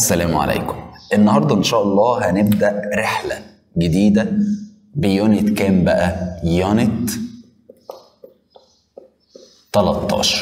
السلام عليكم النهارده ان شاء الله هنبدا رحله جديده بيونت كام بقى يونت 13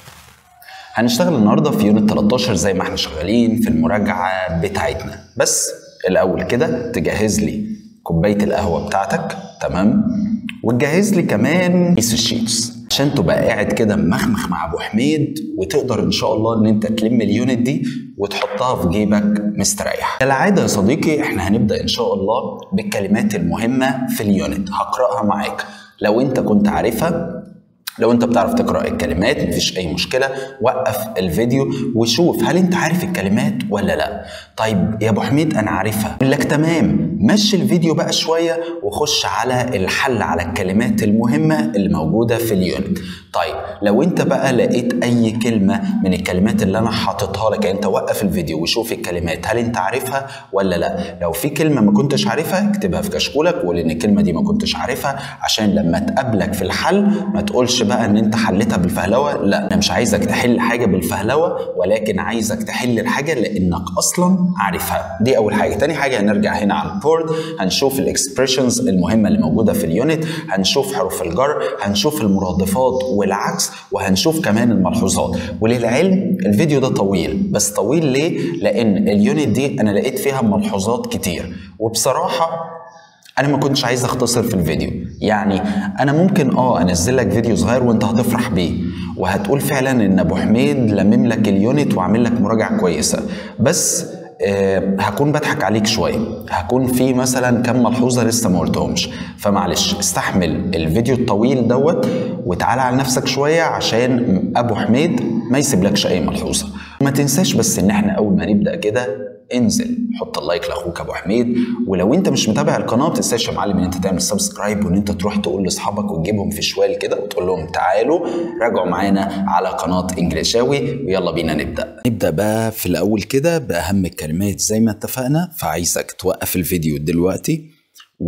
هنشتغل النهارده في يونت 13 زي ما احنا شغالين في المراجعه بتاعتنا بس الاول كده تجهز لي كوبايه القهوه بتاعتك تمام وتجهز لي كمان بيس الشيتس عشان تبقى قاعد كده مخمخ مع ابو حميد وتقدر ان شاء الله ان انت تلم اليونت دي وتحطها في جيبك مستريح كالعاده يا صديقي احنا هنبدا ان شاء الله بالكلمات المهمه في اليونت هقراها معاك لو انت كنت عارفها لو انت بتعرف تقرا الكلمات مفيش اي مشكله وقف الفيديو وشوف هل انت عارف الكلمات ولا لا طيب يا ابو حميد انا عارفها اقول لك تمام مشي الفيديو بقى شويه وخش على الحل على الكلمات المهمه اللي موجوده في اليونت طيب لو انت بقى لقيت اي كلمه من الكلمات اللي انا حاططها لك يعني انت وقف الفيديو وشوف الكلمات هل انت عارفها ولا لا لو في كلمه ما كنتش عارفها اكتبها في كشكولك وقول ان الكلمه دي ما كنتش عارفها عشان لما تقابلك في الحل ما تقولش بقى ان انت حلتها بالفهلوه لا انا مش عايزك تحل حاجه بالفهلوه ولكن عايزك تحل الحاجه لانك اصلا عارفها دي اول حاجه تاني حاجه هنرجع هنا على البورد هنشوف الاكسبريشنز المهمه اللي موجوده في اليونت هنشوف حروف الجر هنشوف المرادفات والعكس وهنشوف كمان الملحوظات وللعلم الفيديو ده طويل بس طويل ليه لان اليونت دي انا لقيت فيها ملحوظات كتير وبصراحه انا ما كنتش عايز اختصر في الفيديو يعني انا ممكن اه انزل لك فيديو صغير وانت هتفرح بيه وهتقول فعلا ان ابو حميد لمم لك اليونت وعامل لك مراجعه كويسه بس أه هكون بضحك عليك شويه هكون في مثلا كم ملحوظه لسه ما قلتهمش فمعلش استحمل الفيديو الطويل دوت وتعالى على نفسك شويه عشان ابو حميد ما يسيبلكش اي ملحوظه ما تنساش بس ان احنا اول ما نبدا كده انزل حط اللايك لاخوك ابو حميد ولو انت مش متابع القناه ما تنساش يا معلم ان انت تعمل سبسكرايب وان انت تروح تقول لاصحابك وتجيبهم في شوال كده وتقول لهم تعالوا راجعوا معانا على قناه انجليشاوي ويلا بينا نبدا نبدا بقى في الاول كده باهم الكلمات زي ما اتفقنا فعايزك توقف الفيديو دلوقتي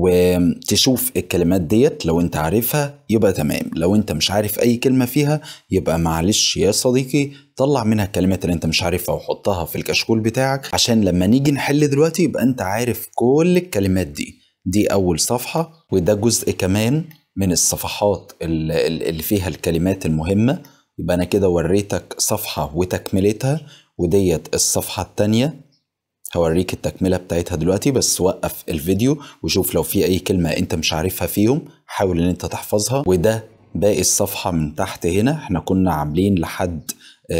وتشوف الكلمات ديت لو انت عارفها يبقى تمام لو انت مش عارف اي كلمة فيها يبقى معلش يا صديقي طلع منها الكلمات اللي انت مش عارفها وحطها في الكشكول بتاعك عشان لما نيجي نحل دلوقتي يبقى انت عارف كل الكلمات دي دي اول صفحة وده جزء كمان من الصفحات اللي فيها الكلمات المهمة يبقى انا كده وريتك صفحة وتكملتها وديت الصفحة التانية هوريك التكملة بتاعتها دلوقتي بس وقف الفيديو وشوف لو في أي كلمة أنت مش عارفها فيهم حاول إن أنت تحفظها وده باقي الصفحة من تحت هنا احنا كنا عاملين لحد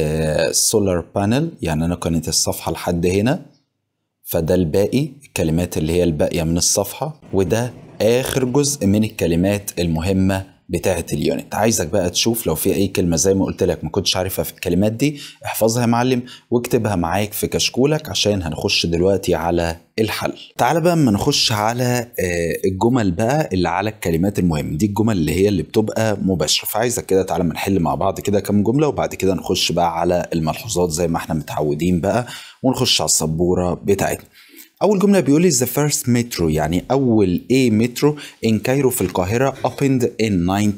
سولار بانل يعني أنا كانت الصفحة لحد هنا فده الباقي الكلمات اللي هي الباقية من الصفحة وده آخر جزء من الكلمات المهمة بتاعة اليونت عايزك بقى تشوف لو في اي كلمة زي ما قلت لك ما كنتش عارفها في الكلمات دي احفظها يا معلم واكتبها معاك في كشكولك عشان هنخش دلوقتي على الحل تعال بقى اما نخش على الجمل بقى اللي على الكلمات المهمة دي الجمل اللي هي اللي بتبقى مباشرة فعايزك كده تعالى ما نحل مع بعض كده كام جملة وبعد كده نخش بقى على الملحوظات زي ما احنا متعودين بقى ونخش على السبورة بتاعتنا أول جملة بيقول لي the first metro يعني أول A metro in كايرو في القاهرة opened in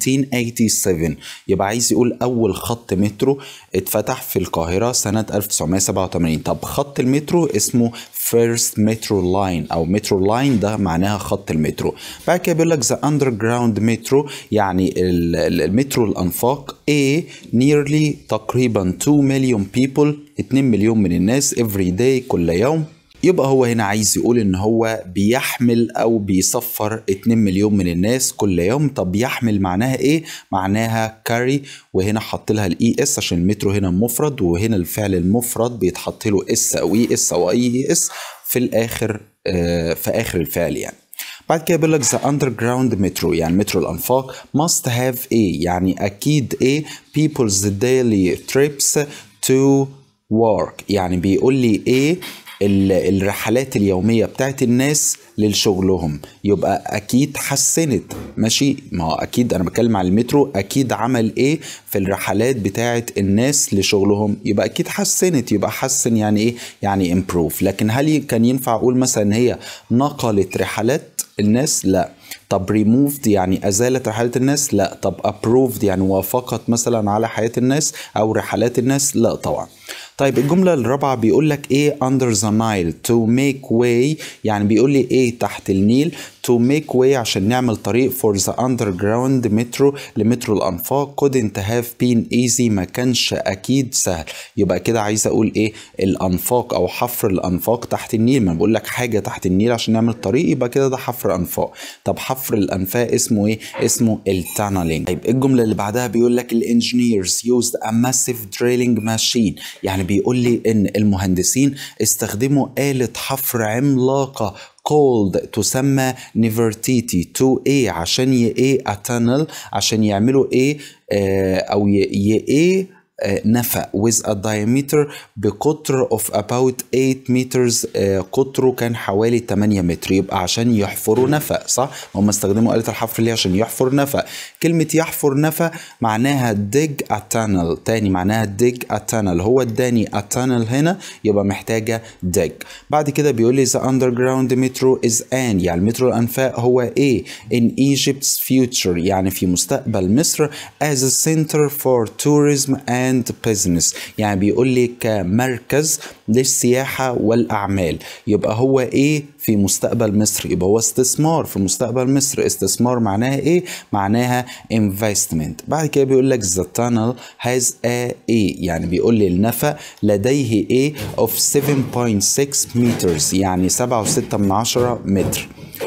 1987 يبقى عايز يقول أول خط مترو اتفتح في القاهرة سنة 1987 طب خط المترو اسمه first metro line أو metro line ده معناها خط المترو بعد كده بيقول لك the underground metro يعني المترو الأنفاق A nearly تقريبا 2 million people 2 مليون من الناس every day كل يوم يبقى هو هنا عايز يقول ان هو بيحمل او بيسفر 2 مليون من الناس كل يوم طب يحمل معناها ايه معناها كاري وهنا حط لها الاي اس عشان المترو هنا مفرد وهنا الفعل المفرد بيتحط له اس او اي اس او اي اس في الاخر آه في اخر الفعل يعني بعد كده بيقول لك the underground metro يعني مترو الانفاق must have a يعني اكيد a people's daily trips to work يعني بيقول لي ايه الرحلات اليوميه بتاعت الناس لشغلهم يبقى اكيد حسنت ماشي ما هو اكيد انا بتكلم على المترو اكيد عمل ايه في الرحلات بتاعت الناس لشغلهم يبقى اكيد حسنت يبقى حسن يعني ايه يعني امبروف لكن هل كان ينفع اقول مثلا ان هي نقلت رحلات الناس لا طب removed يعني أزالت رحلات الناس لا طب approved يعني وافقت مثلا على حياة الناس أو رحلات الناس لا طبعا طيب الجملة الرابعة بيقول لك ايه under the Nile to make way يعني بيقول لي ايه تحت النيل to make way عشان نعمل طريق for the underground metro لمترو الأنفاق couldn't have been easy ما كانش أكيد سهل يبقى كده عايز أقول إيه الأنفاق أو حفر الأنفاق تحت النيل ما بقول لك حاجة تحت النيل عشان نعمل طريق يبقى كده ده حفر أنفاق طب حفر الأنفاق اسمه إيه اسمه التانلينج طيب الجملة اللي بعدها بيقول لك الانجينيرز used a massive drilling machine يعني بيقول لي إن المهندسين استخدموا آلة حفر عملاقة called تسمى نيفرتيتي تو ايه عشان ي ايه a tunnel عشان يعملوا ايه آه او ي ايه نفق with a diameter بقطر of about 8 meters آه قطره كان حوالي 8 متر يبقى عشان يحفروا نفق صح هم استخدموا آلة الحفر ليه عشان يحفر نفق كلمة يحفر نفق معناها dig a tunnel تاني معناها dig a tunnel هو اداني a tunnel هنا يبقى محتاجة dig بعد كده بيقول لي the underground metro is an يعني مترو الأنفاق هو ايه in Egypt's future يعني في مستقبل مصر as a center for tourism and and business يعني بيقول لي كمركز للسياحة والأعمال يبقى هو إيه في مستقبل مصر يبقى هو استثمار في مستقبل مصر استثمار معناها إيه معناها investment بعد كده بيقول لك the tunnel has a إيه يعني بيقول لي النفق لديه إيه of 7.6 meters يعني 7.6 من عشرة متر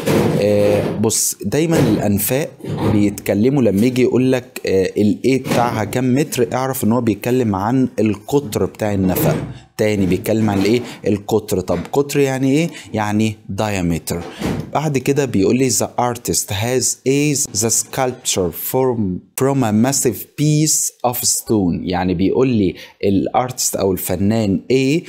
آه بص دايما الانفاق بيتكلموا لما يجي يقول لك آه الايه بتاعها كام متر اعرف ان هو بيتكلم عن القطر بتاع النفق تاني بيتكلم عن الايه القطر طب قطر يعني ايه يعني diameter بعد كده بيقول لي the artist has a the sculpture from from a massive piece of stone يعني بيقول لي الارتست او الفنان ايه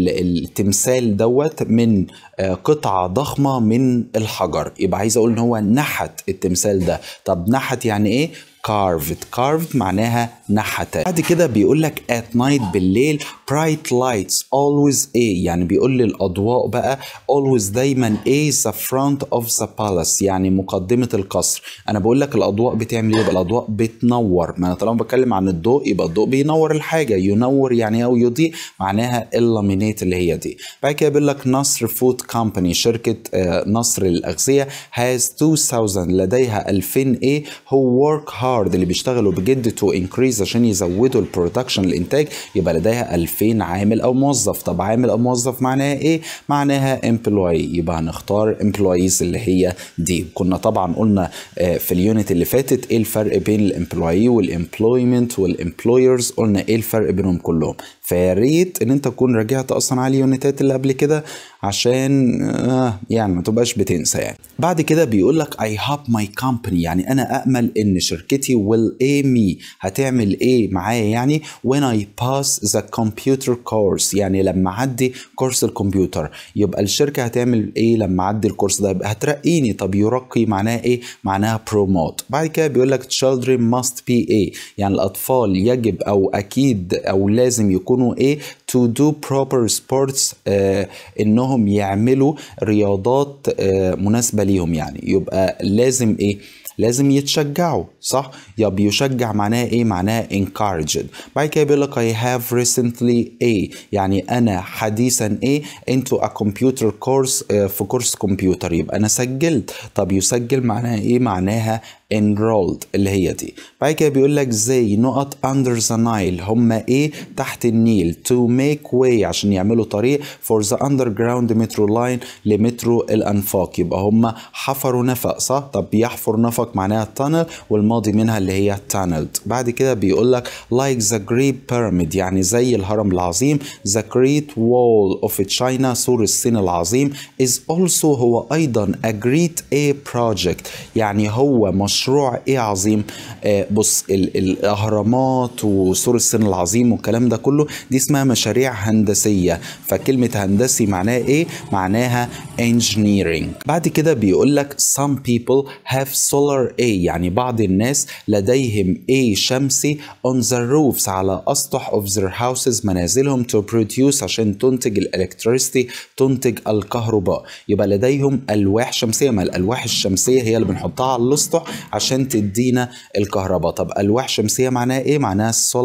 التمثال دوت من قطعة ضخمة من الحجر يبقى عايز اقول ان هو نحت التمثال ده طب نحت يعني ايه carved carved معناها نحت بعد كده بيقول لك at night بالليل bright lights always ايه يعني بيقول لي الاضواء بقى always دايما ايه the front of the palace يعني مقدمة القصر انا بقول لك الاضواء بتعمل ايه يبقى الاضواء بتنور ما انا طالما بتكلم عن الضوء يبقى الضوء بينور الحاجة ينور يعني او يضيء معناها illuminate اللي هي دي بعد كده بيقول لك نصر فود كومباني شركة نصر للاغذية has 2000 لديها 2000 ايه هو work hard هارد اللي بيشتغلوا بجد تو انكريز عشان يزودوا البرودكشن الانتاج يبقى لديها 2000 عامل او موظف طب عامل او موظف معناها ايه معناها امبلوي يبقى هنختار امبلويز اللي هي دي كنا طبعا قلنا في اليونت اللي فاتت ايه الفرق بين الامبلوي والامبلويمنت والامبلويرز قلنا ايه الفرق بينهم كلهم فيا ريت ان انت تكون راجعت اصلا على اليونتات اللي قبل كده عشان آه يعني ما تبقاش بتنسى يعني بعد كده بيقول لك I hope my company يعني انا امل ان شركتي will aim me هتعمل ايه معايا يعني when I pass the computer course يعني لما اعدي كورس الكمبيوتر يبقى الشركه هتعمل ايه لما اعدي الكورس ده يبقى هترقيني طب يرقي معناها ايه معناها promote بعد كده بيقول لك children must be ايه يعني الاطفال يجب او اكيد او لازم يكونوا ايه to do proper sports آه انهم يعملوا رياضات آه مناسبه ليهم يعني يبقى لازم ايه لازم يتشجعوا صح يا بيشجع معناها ايه معناها encouraged بعد كده بيقول لك I have recently a يعني انا حديثا ايه into a computer course آه في كورس كمبيوتر يبقى انا سجلت طب يسجل معناها ايه معناها enrolled اللي هي دي بعد كده بيقول لك زي نقط under the Nile هم ايه تحت النيل to make way عشان يعملوا طريق for the underground metro line لمترو الانفاق يبقى هم حفروا نفق صح طب يحفر نفق معناها tunnel والماضي منها اللي هي tunneled بعد كده بيقول لك like the great pyramid يعني زي الهرم العظيم the great wall of China سور الصين العظيم is also هو ايضا a great a project يعني هو مشروع مشروع ايه عظيم آه بص ال الاهرامات وسور الصين العظيم والكلام ده كله دي اسمها مشاريع هندسيه فكلمه هندسي معناها ايه معناها engineering بعد كده بيقول لك some people have solar A يعني بعض الناس لديهم A شمسي on the roofs على اسطح of their houses منازلهم to produce عشان تنتج الالكتريستي تنتج الكهرباء يبقى لديهم الواح شمسيه ما الالواح الشمسيه هي اللي بنحطها على الاسطح عشان تدينا الكهرباء طب الواح شمسيه معناها ايه معناها السولار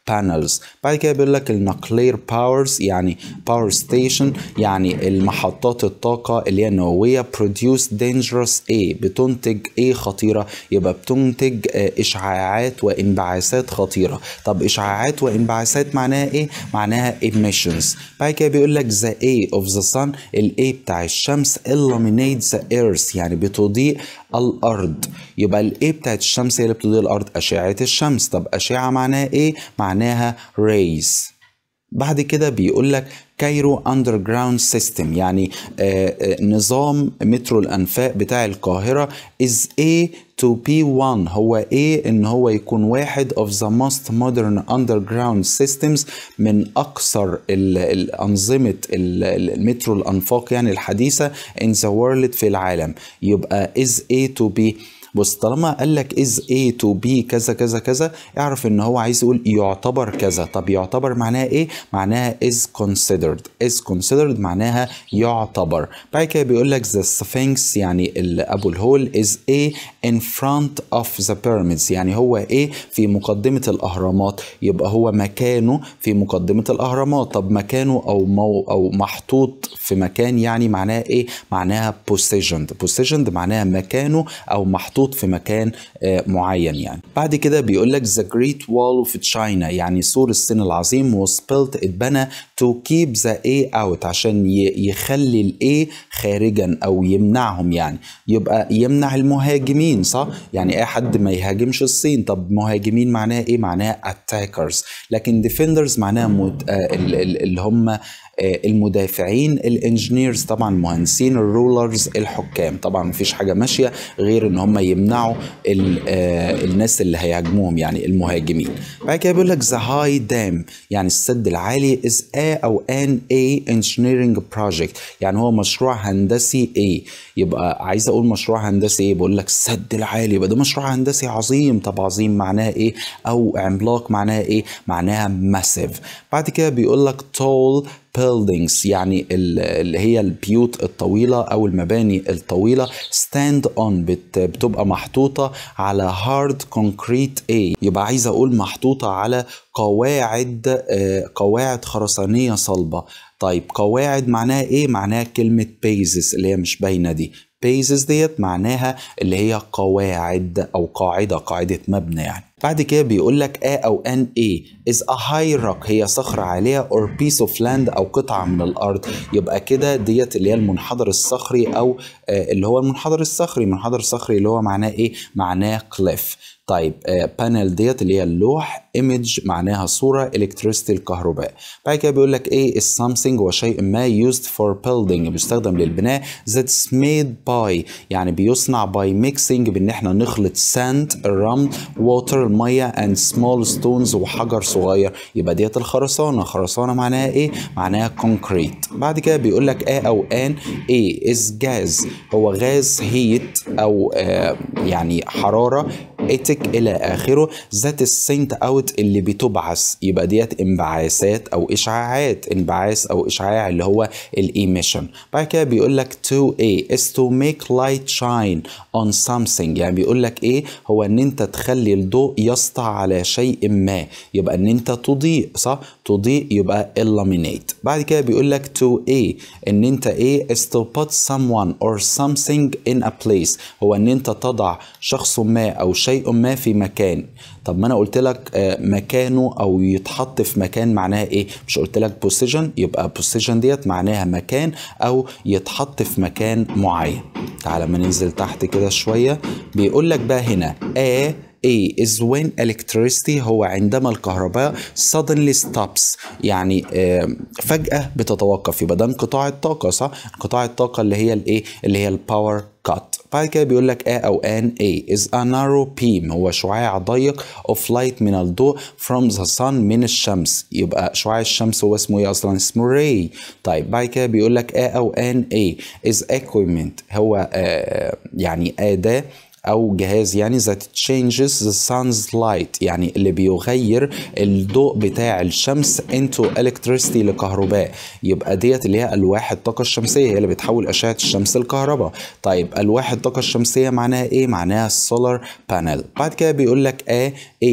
panels بعد كده بيقول لك النقلير باورز يعني باور ستيشن يعني المحطات الطاقة اللي هي النووية produce dangerous A بتنتج A خطيرة يبقى بتنتج إشعاعات وانبعاثات خطيرة طب إشعاعات وانبعاثات معناها إيه؟ معناها emissions بعد كده بيقول لك the A of the sun ال A بتاع الشمس illuminates the earth يعني بتضيء الأرض يبقى ال A بتاعت الشمس هي اللي بتضيء الأرض أشعة الشمس طب أشعة معناها إيه؟ معناها rays بعد كده بيقول لك كايرو اندر سيستم يعني آآ آآ نظام مترو الانفاق بتاع القاهره is A to P1 هو A ان هو يكون واحد of the most modern underground systems من اكثر الانظمه المترو الانفاق يعني الحديثه in the world في العالم يبقى is A to B بص طالما قال لك is A to B كذا كذا كذا اعرف ان هو عايز يقول يعتبر كذا طب يعتبر معناها ايه معناها is considered is considered معناها يعتبر بعد كده بيقول لك the sphinx يعني ابو الهول is A in front of the pyramids يعني هو ايه في مقدمة الاهرامات يبقى هو مكانه في مقدمة الاهرامات طب مكانه او مو او محطوط في مكان يعني معناها ايه معناها positioned positioned معناها مكانه او محطوط محطوط في مكان معين يعني بعد كده بيقول لك the great wall of China يعني سور الصين العظيم was built اتبنى to keep the A out عشان يخلي ال A خارجا او يمنعهم يعني يبقى يمنع المهاجمين صح يعني اي حد ما يهاجمش الصين طب مهاجمين معناها ايه معناها attackers لكن defenders معناها مد... اللي هم المدافعين الانجينيرز طبعا المهندسين الرولرز الحكام طبعا مفيش حاجه ماشيه غير ان هم يمنعوا الناس اللي هيهاجموهم يعني المهاجمين بعد كده بيقول لك ذا هاي دام يعني السد العالي از ا او ان اي انجينيرنج بروجكت يعني هو مشروع هندسي ايه يبقى عايز اقول مشروع هندسي ايه بقول لك السد العالي يبقى ده مشروع هندسي عظيم طب عظيم معناها ايه او عملاق معناها ايه معناها ماسيف بعد كده بيقول لك tall buildings يعني اللي هي البيوت الطويلة أو المباني الطويلة stand on بت بتبقى محطوطة على hard concrete A يبقى عايز أقول محطوطة على قواعد قواعد خرسانية صلبة طيب قواعد معناها إيه؟ معناها كلمة bases اللي هي مش باينة دي bases ديت معناها اللي هي قواعد أو قاعدة قاعدة مبنى يعني بعد كده بيقول لك A أو N A is a high rock هي صخرة عالية or piece of land أو قطعة من الأرض يبقى كده ديت اللي هي المنحدر الصخري أو آه اللي هو المنحدر الصخري المنحدر الصخري اللي هو معناه إيه؟ معناه cliff طيب بانل ديت اللي هي اللوح ايمج معناها صوره الكتريستي الكهرباء بعد كده بيقول لك ايه is something هو شيء ما used for building بيستخدم للبناء that's made by يعني بيصنع by mixing بان احنا نخلط sand الرمل water الميه and small stones وحجر صغير يبقى ديت الخرسانه خرسانه معناها ايه معناها concrete بعد كده بيقول لك A او ان A is gas هو غاز هيت او آه يعني حراره اتك الى اخره ذات السنت اوت اللي بتبعث يبقى ديت انبعاثات او اشعاعات انبعاث او اشعاع اللي هو الايميشن بعد كده بيقول لك 2a is to make light shine on something يعني بيقول لك ايه هو ان انت تخلي الضوء يسطع على شيء ما يبقى ان انت تضيء صح تضيء يبقى illuminate بعد كده بيقول لك 2a ان انت ايه is to put someone or something in a place هو ان انت تضع شخص ما او شيء ما في مكان طب ما انا قلت لك مكانه او يتحط في مكان معناها ايه مش قلت لك بوزيشن يبقى بوزيشن ديت معناها مكان او يتحط في مكان معين تعالى ما ننزل تحت كده شويه بيقول لك بقى هنا A A is when electricity هو عندما الكهرباء suddenly stops يعني فجأة بتتوقف يبقى ده انقطاع الطاقة صح؟ انقطاع الطاقة اللي هي الايه؟ اللي هي الباور كات بعد كده بيقول لك A أو N A is a narrow beam هو شعاع ضيق of light من الضوء from the sun من الشمس يبقى شعاع الشمس هو اسمه ايه أصلا اسمه ray طيب بعد كده بيقول لك A أو N A is equipment هو آه يعني أداة او جهاز يعني that changes the sun's light يعني اللي بيغير الضوء بتاع الشمس into electricity لكهرباء يبقى ديت اللي هي الواح الطاقه الشمسيه هي اللي بتحول اشعه الشمس لكهرباء طيب الواح الطاقه الشمسيه معناها ايه معناها السولار بانل بعد كده بيقول لك A A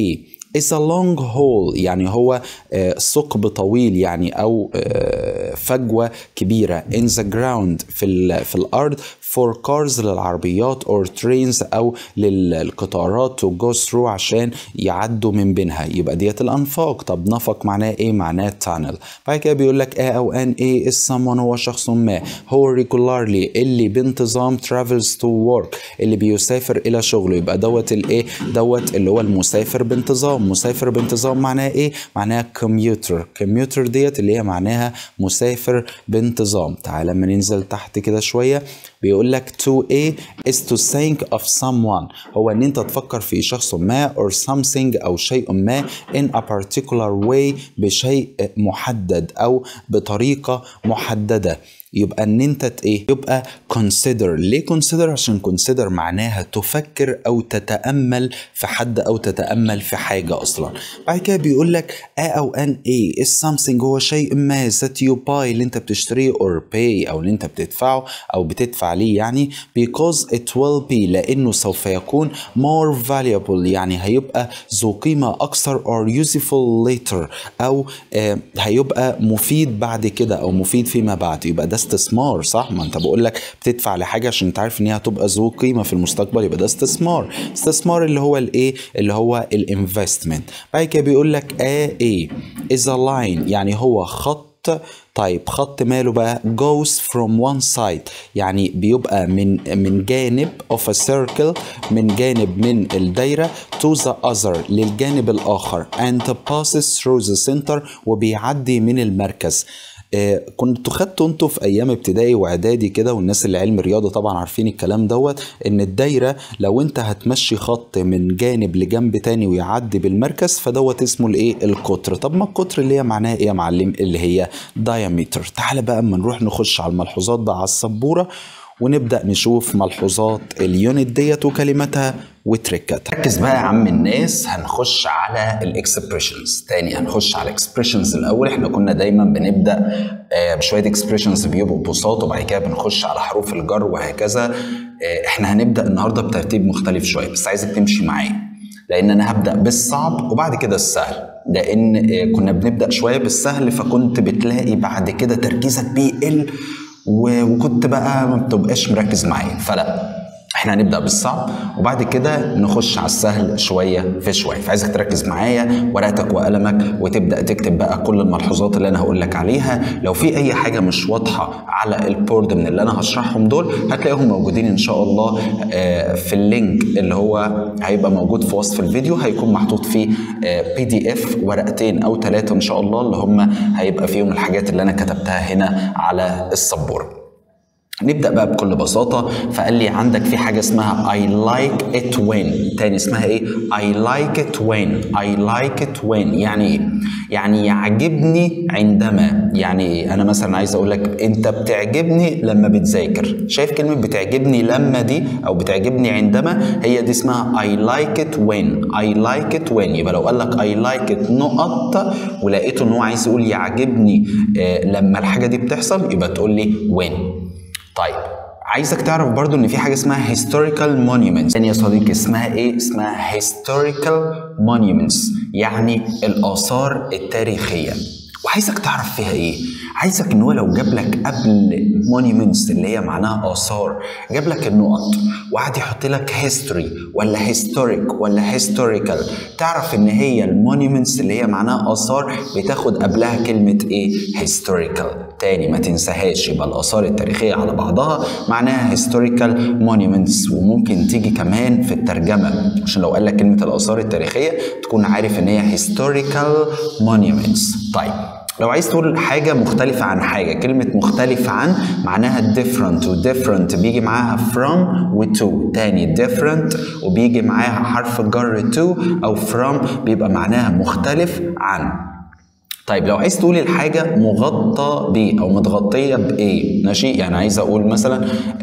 is a long hole يعني هو آه، ثقب طويل يعني او آه، فجوه كبيره in the ground في ال- في الارض for cars للعربيات or trains او للقطارات to go through عشان يعدوا من بينها يبقى ديت الانفاق طب نفق معناه ايه معناه tunnel بعد كده بيقول لك A او ان ايه is someone هو شخص ما هو regularly اللي بانتظام travels to work اللي بيسافر الى شغله يبقى دوت الايه دوت اللي هو المسافر بانتظام مسافر بانتظام معناه ايه معناها commuter commuter ديت اللي هي معناها مسافر بانتظام تعال لما ننزل تحت كده شويه بيقول لك to a is to think of someone هو ان انت تفكر في شخص ما or something او شيء ما in a particular way بشيء محدد او بطريقه محدده يبقى ان انت ت- ايه يبقى consider ليه consider عشان consider معناها تفكر او تتامل في حد او تتامل في حاجه اصلا بعد كده بيقول لك a او ان ايه is something هو شيء ما that you buy اللي انت بتشتريه or pay او اللي انت بتدفعه او بتدفع ليه يعني because it will be لانه سوف يكون more valuable يعني هيبقى ذو قيمه اكثر or useful later او آه هيبقى مفيد بعد كده او مفيد فيما بعد يبقى ده استثمار صح ما انت بقول لك بتدفع لحاجه عشان انت عارف ان هي هتبقى ذو قيمه في المستقبل يبقى ده استثمار استثمار اللي هو الايه اللي هو الانفستمنت بعد كده بيقول لك a a is a line يعني هو خط طيب خط ماله بقى goes from one side يعني بيبقى من من جانب of a circle من جانب من الدايرة to the other للجانب الآخر and passes through the center وبيعدي من المركز آه كنتوا خدتوا انتوا في ايام ابتدائي واعدادي كده والناس اللي علم رياضه طبعا عارفين الكلام دوت ان الدايره لو انت هتمشي خط من جانب لجنب تاني ويعدي بالمركز فدوت اسمه الايه القطر طب ما القطر اللي هي معناها ايه يا معلم اللي هي diameter تعالى بقى اما نروح نخش على الملحوظات ده على السبوره ونبدا نشوف ملحوظات اليونت ديت وكلماتها وتريكاتها ركز بقى يا عم الناس هنخش على الاكسبريشنز تاني هنخش على الاكسبريشنز الاول احنا كنا دايما بنبدا آه، بشويه اكسبريشنز بيبقوا بساط وبعد كده بنخش على حروف الجر وهكذا آه، احنا هنبدا النهارده بترتيب مختلف شويه بس عايزك تمشي معايا لان انا هبدا بالصعب وبعد كده السهل لان آه، كنا بنبدا شويه بالسهل فكنت بتلاقي بعد كده تركيزك بيقل و- وكنت بقى ما بتبقاش مركز معايا فلا احنا هنبدا بالصعب وبعد كده نخش على السهل شويه في شويه فعايزك تركز معايا ورقتك وقلمك وتبدا تكتب بقى كل الملحوظات اللي انا هقول لك عليها لو في اي حاجه مش واضحه على البورد من اللي انا هشرحهم دول هتلاقيهم موجودين ان شاء الله آه، في اللينك اللي هو هيبقى موجود في وصف الفيديو هيكون محطوط فيه بي دي اف ورقتين او ثلاثه ان شاء الله اللي هم هيبقى فيهم الحاجات اللي انا كتبتها هنا على السبوره نبدأ بقى بكل بساطة فقال لي عندك في حاجة اسمها I like it when تاني اسمها ايه I like it when I like it when يعني ايه يعني يعجبني عندما يعني ايه انا مثلا عايز اقول لك انت بتعجبني لما بتذاكر شايف كلمة بتعجبني لما دي او بتعجبني عندما هي دي اسمها I like it when I like it when يبقى لو قال لك I like it نقط ولقيته ان هو عايز يقول يعجبني آه لما الحاجة دي بتحصل يبقى تقول لي when طيب عايزك تعرف برضو ان في حاجه اسمها historical monuments يعني يا صديقي اسمها ايه اسمها historical monuments يعني الاثار التاريخيه وعايزك تعرف فيها ايه عايزك ان هو لو جاب لك قبل monuments اللي هي معناها اثار جاب لك النقط وقعد يحط لك history ولا historic ولا historical تعرف ان هي المونيومنتس اللي هي معناها اثار بتاخد قبلها كلمه ايه historical تاني ما تنساهاش يبقى الاثار التاريخيه على بعضها معناها historical monuments وممكن تيجي كمان في الترجمه عشان لو قال لك كلمه الاثار التاريخيه تكون عارف ان هي historical monuments طيب لو عايز تقول حاجة مختلفة عن حاجة كلمة مختلفة عن معناها different و different بيجي معاها from و to تاني different وبيجي معاها حرف الجر to أو from بيبقى معناها مختلف عن طيب لو عايز تقول الحاجة مغطى ب أو متغطية بإيه ماشي يعني عايز أقول مثلا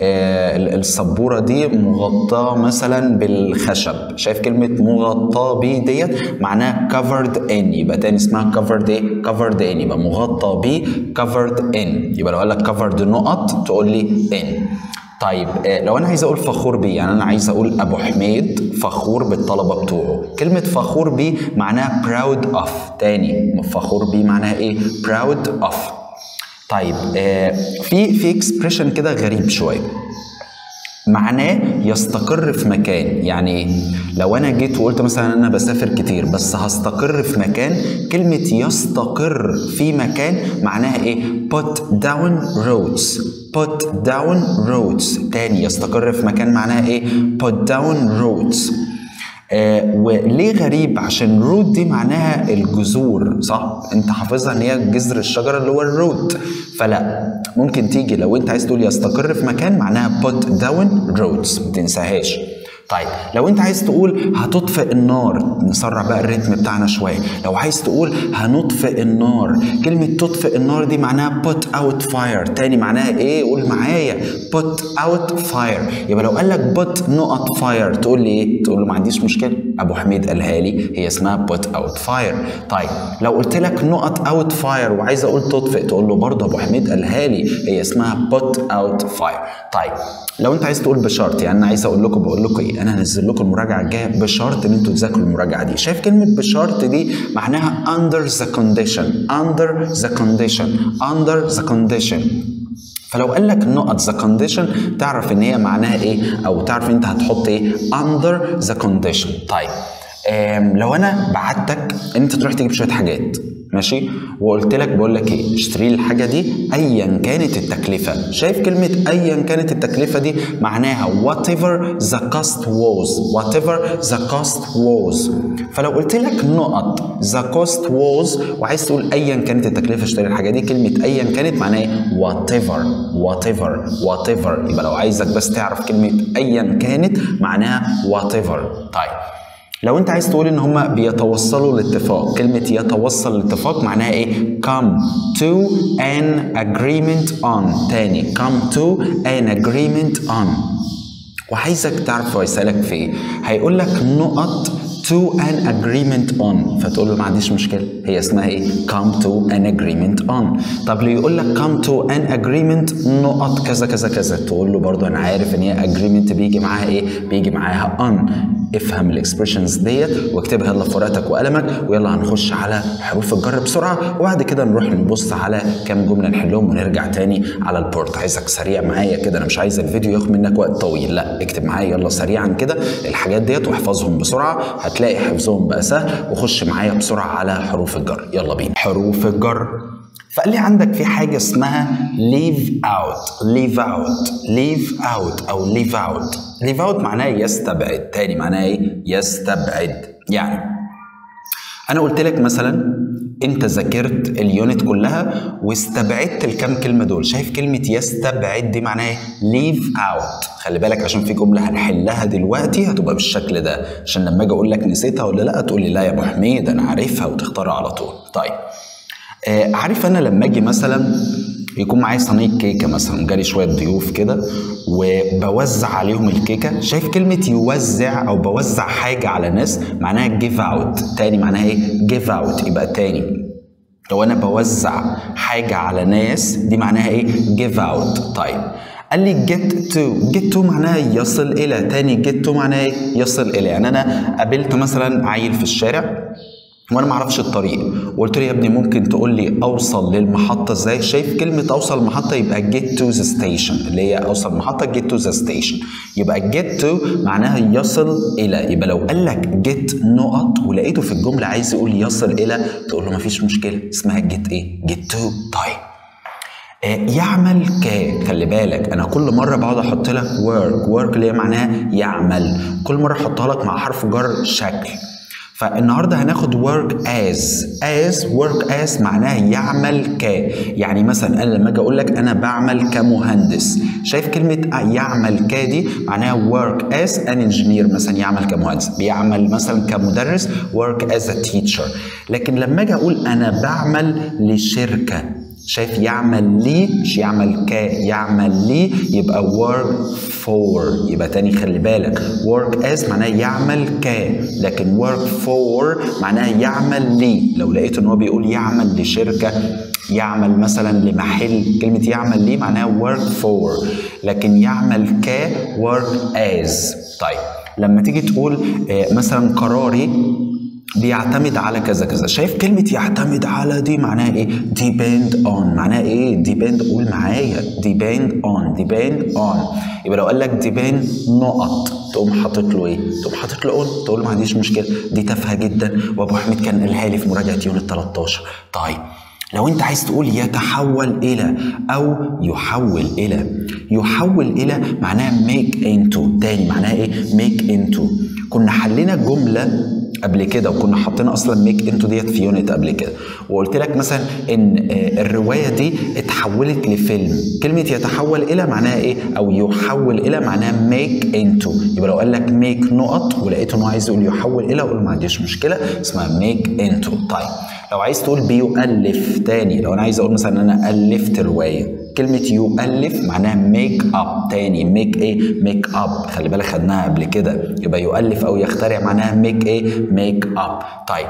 آه السبورة دي مغطاة مثلا بالخشب شايف كلمة مغطى ب ديت معناها covered in يبقى تاني اسمها covered إيه covered in يبقى مغطى ب covered in يبقى لو قال لك covered نقط تقول لي in طيب آه، لو انا عايز اقول فخور بيه يعني انا عايز اقول ابو حميد فخور بالطلبه بتوعه كلمه فخور بيه معناها proud of تاني فخور بيه معناها ايه proud of طيب آه، في في اكسبريشن كده غريب شويه معناه يستقر في مكان يعني ايه لو انا جيت وقلت مثلا انا بسافر كتير بس هستقر في مكان كلمة يستقر في مكان معناها ايه put down roots put down roots تاني يستقر في مكان معناها ايه put down roots آه وليه غريب عشان روت دي معناها الجذور صح انت حافظها ان هي جذر الشجره اللي هو الروت فلا ممكن تيجي لو انت عايز تقول يستقر في مكان معناها put down roots ما تنساهاش طيب لو انت عايز تقول هتطفئ النار نسرع بقى الريتم بتاعنا شويه لو عايز تقول هنطفئ النار كلمه تطفئ النار دي معناها put out fire تاني معناها ايه قول معايا put out fire يبقى لو قال لك put نقط fire تقول لي ايه تقول له ما عنديش مشكله ابو حميد قالها لي هي اسمها put out fire طيب لو قلت لك نقط out fire وعايز اقول تطفئ تقول له برضه ابو حميد قالها لي هي اسمها put out fire طيب لو انت عايز تقول بشرط يعني انا عايز اقول لكم بقول لكم ايه انا هنزل لكم المراجعه الجايه بشرط ان انتوا تذاكروا المراجعه دي شايف كلمه بشرط دي معناها under the condition under the condition under the condition فلو قال لك نقط ذا كونديشن تعرف ان هي معناها ايه او تعرف انت هتحط ايه under the condition طيب آم، لو انا بعتك ان انت تروح تجيب شويه حاجات ماشي وقلت لك بقول لك ايه اشتري لي الحاجه دي ايا كانت التكلفه شايف كلمه ايا كانت التكلفه دي معناها whatever the cost was whatever the cost was فلو قلت لك نقط the cost was وعايز تقول ايا كانت التكلفه اشتري الحاجه دي كلمه ايا كانت معناها ايه whatever whatever whatever يبقى لو عايزك بس تعرف كلمه ايا كانت معناها whatever طيب لو انت عايز تقول ان هما بيتوصلوا لاتفاق كلمة يتوصل لاتفاق معناها ايه come to an agreement on تاني come to an agreement on وعايزك تعرف هو يسألك في ايه هيقول لك نقط to an agreement on فتقول له ما عنديش مشكلة هي اسمها ايه come to an agreement on طب لو يقول لك come to an agreement نقط كذا كذا كذا تقول له برضو انا عارف ان هي agreement بيجي معاها ايه بيجي معاها on افهم الاكسبريشنز ديت واكتبها يلا في ورقتك وقلمك ويلا هنخش على حروف الجر بسرعه وبعد كده نروح نبص على كام جمله نحلهم ونرجع تاني على البورت عايزك سريع معايا كده انا مش عايز الفيديو ياخد منك وقت طويل لا اكتب معايا يلا سريعا كده الحاجات ديت واحفظهم بسرعه هتلاقي حفظهم بقى سهل وخش معايا بسرعه على حروف الجر يلا بينا حروف الجر فقال لي عندك في حاجة اسمها leave out leave out leave out أو leave out leave out معناه يستبعد تاني معناه إيه؟ يستبعد يعني أنا قلت لك مثلا أنت ذاكرت اليونت كلها واستبعدت الكام كلمة دول شايف كلمة يستبعد دي معناها إيه؟ leave out خلي بالك عشان في جملة هنحلها دلوقتي هتبقى بالشكل ده عشان لما أجي أقول لك نسيتها ولا لأ تقول لي لا يا أبو حميد أنا عارفها وتختارها على طول طيب آه، عارف انا لما اجي مثلا يكون معايا صينيه كيكه مثلا جالي شويه ضيوف كده وبوزع عليهم الكيكه شايف كلمه يوزع او بوزع حاجه على ناس معناها جيف اوت تاني معناها ايه جيف اوت يبقى تاني لو انا بوزع حاجه على ناس دي معناها ايه جيف اوت طيب قال لي get to get to معناها يصل الى تاني get to معناها ايه يصل الى يعني انا قابلت مثلا عيل في الشارع وانا ما اعرفش الطريق وقلت له يا ابني ممكن تقول لي اوصل للمحطه ازاي شايف كلمه اوصل المحطه يبقى get to the station اللي هي اوصل المحطه get to the station يبقى get to معناها يصل الى يبقى لو قال لك get نقط ولقيته في الجمله عايز يقول يصل الى تقول له مفيش مشكله اسمها get ايه get to طيب آه، يعمل ك خلي بالك انا كل مره بقعد احط لك work work اللي هي معناها يعمل كل مره احطها لك مع حرف جر شكل فالنهارده هناخد work as as work as معناها يعمل ك يعني مثلا انا لما اجي اقول لك انا بعمل كمهندس شايف كلمه يعمل ك دي معناها work as an engineer مثلا يعمل كمهندس بيعمل مثلا كمدرس work as a teacher لكن لما اجي اقول انا بعمل لشركه شايف يعمل لي مش يعمل ك يعمل لي يبقى work for يبقى تاني خلي بالك work as معناه يعمل ك لكن work for معناه يعمل لي لو لقيت ان هو بيقول يعمل لشركه يعمل مثلا لمحل كلمة يعمل ليه معناها work for لكن يعمل ك work as طيب لما تيجي تقول آه، مثلا قراري بيعتمد على كذا كذا شايف كلمة يعتمد على دي معناها ايه depend on معناها ايه depend قول معايا depend on depend on يبقى لو قال لك depend نقط تقوم حاطط له ايه تقوم حاطط له on تقول له ما عنديش مشكلة دي تافهة جدا وابو حميد كان قالها لي في مراجعة يوم ال 13 طيب لو انت عايز تقول يتحول الى او يحول الى يحول الى معناها make into تاني معناها ايه make into كنا حلينا جمله قبل كده وكنا حاطين اصلا ميك انتو ديت في يونت قبل كده وقلت لك مثلا ان آه، الروايه دي اتحولت لفيلم كلمه يتحول الى معناها ايه او يحول الى معناها ميك انتو يبقى لو قال لك ميك نقط ولقيت انه عايز يقول يحول الى اقول ما عنديش مشكله اسمها ميك انتو طيب لو عايز تقول بيؤلف تاني لو انا عايز اقول مثلا ان انا الفت روايه كلمة يؤلف معناها ميك اب تاني ميك ايه ميك اب خلي بالك خدناها قبل كده يبقى يؤلف او يخترع معناها ميك ايه ميك اب طيب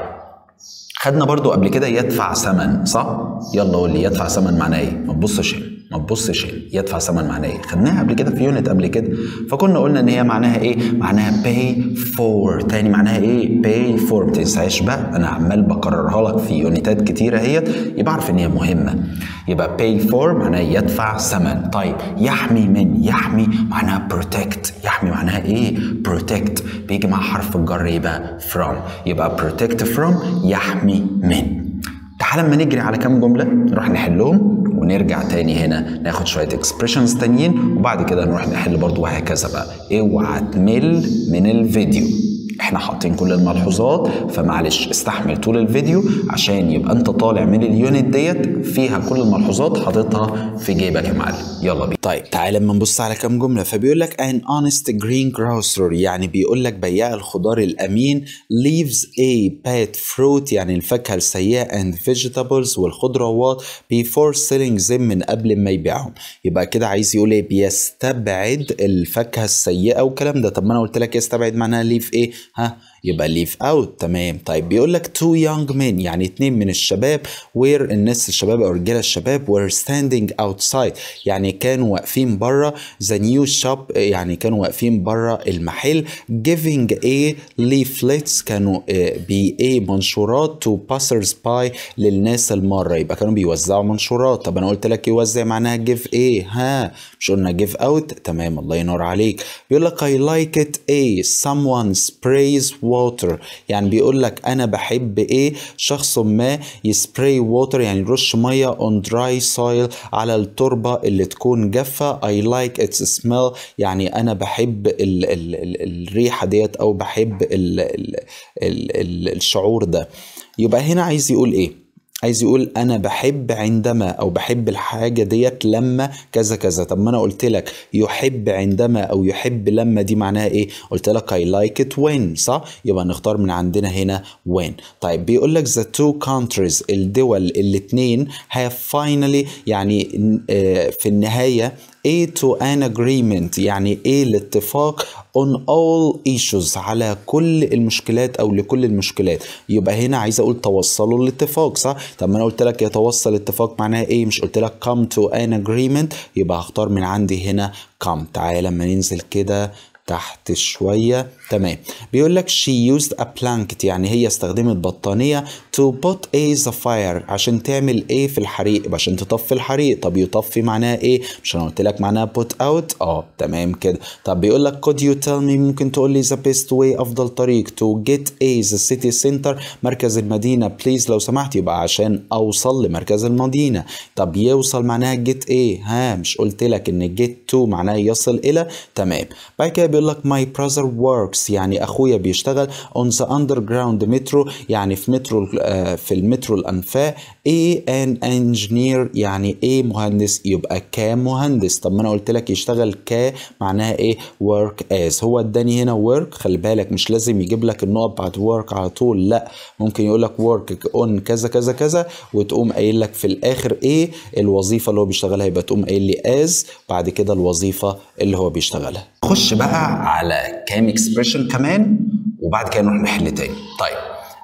خدنا برضو قبل كده يدفع ثمن صح يلا قول لي يدفع ثمن معناه ايه ما تبصش هنا ما تبصش هنا يدفع ثمن معناه ايه خدناها قبل كده في يونت قبل كده فكنا قلنا ان هي معناها ايه معناها pay for تاني معناها ايه pay for ما تنساش بقى انا عمال بكررها لك في يونتات كتيره اهيت يبقى اعرف ان هي مهمه يبقى pay for معناها يدفع ثمن طيب يحمي من يحمي معناها protect يحمي معناها ايه protect بيجي مع حرف الجر يبقى from يبقى protect from يحمي من تعال اما نجري على كام جمله نروح نحلهم ونرجع تاني هنا ناخد شويه اكسبريشنز تانيين وبعد كده نروح نحل برضو وهكذا بقى اوعى تمل من الفيديو احنا حاطين كل الملحوظات فمعلش استحمل طول الفيديو عشان يبقى انت طالع من اليونت ديت فيها كل الملحوظات حاططها في جيبك يا معلم يلا بينا طيب تعالى اما نبص على كام جمله فبيقول لك an honest green grocer يعني بيقول لك بياع الخضار الامين leaves a bad fruit يعني الفاكهه السيئه and vegetables والخضروات before selling them من قبل ما يبيعهم يبقى كده عايز يقول ايه بيستبعد الفاكهه السيئه والكلام ده طب ما انا قلت لك يستبعد معناها leave ايه ها يبقى ليف اوت تمام طيب بيقول لك تو يونج men يعني اتنين من الشباب وير الناس الشباب او الرجاله الشباب were standing outside يعني كانوا واقفين بره ذا نيو شوب يعني كانوا واقفين بره المحل giving a leaflets كانوا آه، بي ايه منشورات to passers by للناس الماره يبقى كانوا بيوزعوا منشورات طب انا قلت لك يوزع معناها give ايه ها مش قلنا give out تمام الله ينور عليك بيقول لك I like it a someone sprays water يعني بيقول لك انا بحب ايه شخص ما يسبراي water يعني يرش ميه on dry soil على التربه اللي تكون جافه I like its smell يعني انا بحب ال ال ال الريحه ديت او بحب ال ال ال ال الشعور ده يبقى هنا عايز يقول ايه عايز يقول انا بحب عندما او بحب الحاجه ديت لما كذا كذا طب ما انا قلت لك يحب عندما او يحب لما دي معناها ايه قلت لك I like it when صح يبقى نختار من عندنا هنا when طيب بيقول لك the two countries الدول الاتنين have finally يعني آه، في النهايه A to an agreement يعني ايه الاتفاق on all issues على كل المشكلات او لكل المشكلات يبقى هنا عايز اقول توصلوا لاتفاق صح طب ما انا قلت لك يتوصل اتفاق معناها ايه مش قلت لك come to an agreement يبقى هختار من عندي هنا come تعالى لما ننزل كده تحت شوية تمام بيقول لك she used a blanket يعني هي استخدمت بطانية to put a the fire عشان تعمل ايه في الحريق يبقى عشان تطفي الحريق طب يطفي معناها ايه مش انا قلت لك معناها put out اه تمام كده طب بيقول لك could you tell me ممكن تقول لي the best way افضل طريق to get a the city center مركز المدينة بليز لو سمحت يبقى عشان اوصل لمركز المدينة طب يوصل معناها get ايه ها مش قلت لك ان get to معناها يصل الى تمام بعد كده بيقول لك my brother works يعني اخويا بيشتغل on the underground metro يعني في مترو آه، في المترو الانفاق A an engineer يعني A مهندس يبقى كمهندس طب ما انا قلت لك يشتغل ك معناها ايه work as هو اداني هنا work خلي بالك مش لازم يجيب لك النقط بعد work على طول لا ممكن يقول لك work on كذا كذا كذا وتقوم قايل لك في الاخر ايه الوظيفه اللي هو بيشتغلها يبقى تقوم قايل لي as بعد كده الوظيفه اللي هو بيشتغلها خش بقى على كام اكسبريشن كمان وبعد كده نروح نحل تاني طيب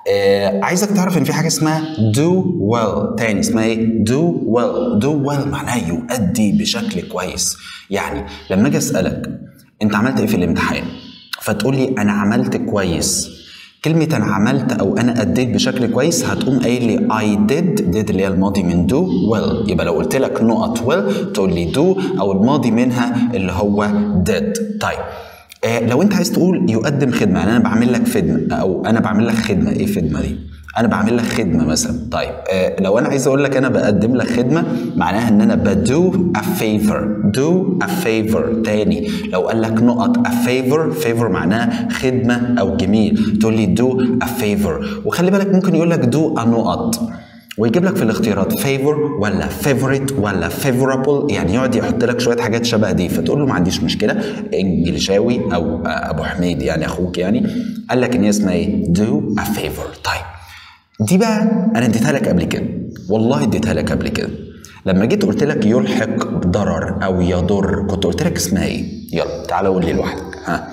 آه عايزك تعرف ان في حاجه اسمها do well تاني اسمها ايه do well do well معناها يؤدي بشكل كويس يعني لما اجي اسالك انت عملت ايه في الامتحان فتقول لي انا عملت كويس كلمة أنا عملت أو أنا أديت بشكل كويس هتقوم قايل لي I did did اللي هي الماضي من do well يبقى لو قلت لك نقط well تقول لي do أو الماضي منها اللي هو did طيب آه لو أنت عايز تقول يقدم خدمة يعني أنا بعمل لك خدمة أو أنا بعمل لك خدمة إيه خدمة دي؟ انا بعمل لك خدمه مثلا طيب آه لو انا عايز اقول لك انا بقدم لك خدمه معناها ان انا بدو a favor do a favor تاني لو قال لك نقط a favor favor معناها خدمه او جميل تقول لي do a favor وخلي بالك ممكن يقول لك do a نقط ويجيب لك في الاختيارات favor ولا favorite ولا favorable يعني يقعد يحط لك شويه حاجات شبه دي فتقول له ما عنديش مشكله انجليشاوي او ابو حميد يعني اخوك يعني قال لك ان هي اسمها ايه do a favor طيب دي بقى انا اديتها لك قبل كده والله اديتها لك قبل كده لما جيت قلت لك يلحق بضرر او يضر كنت قلت لك اسمها ايه يلا تعالى قول لي لوحدك ها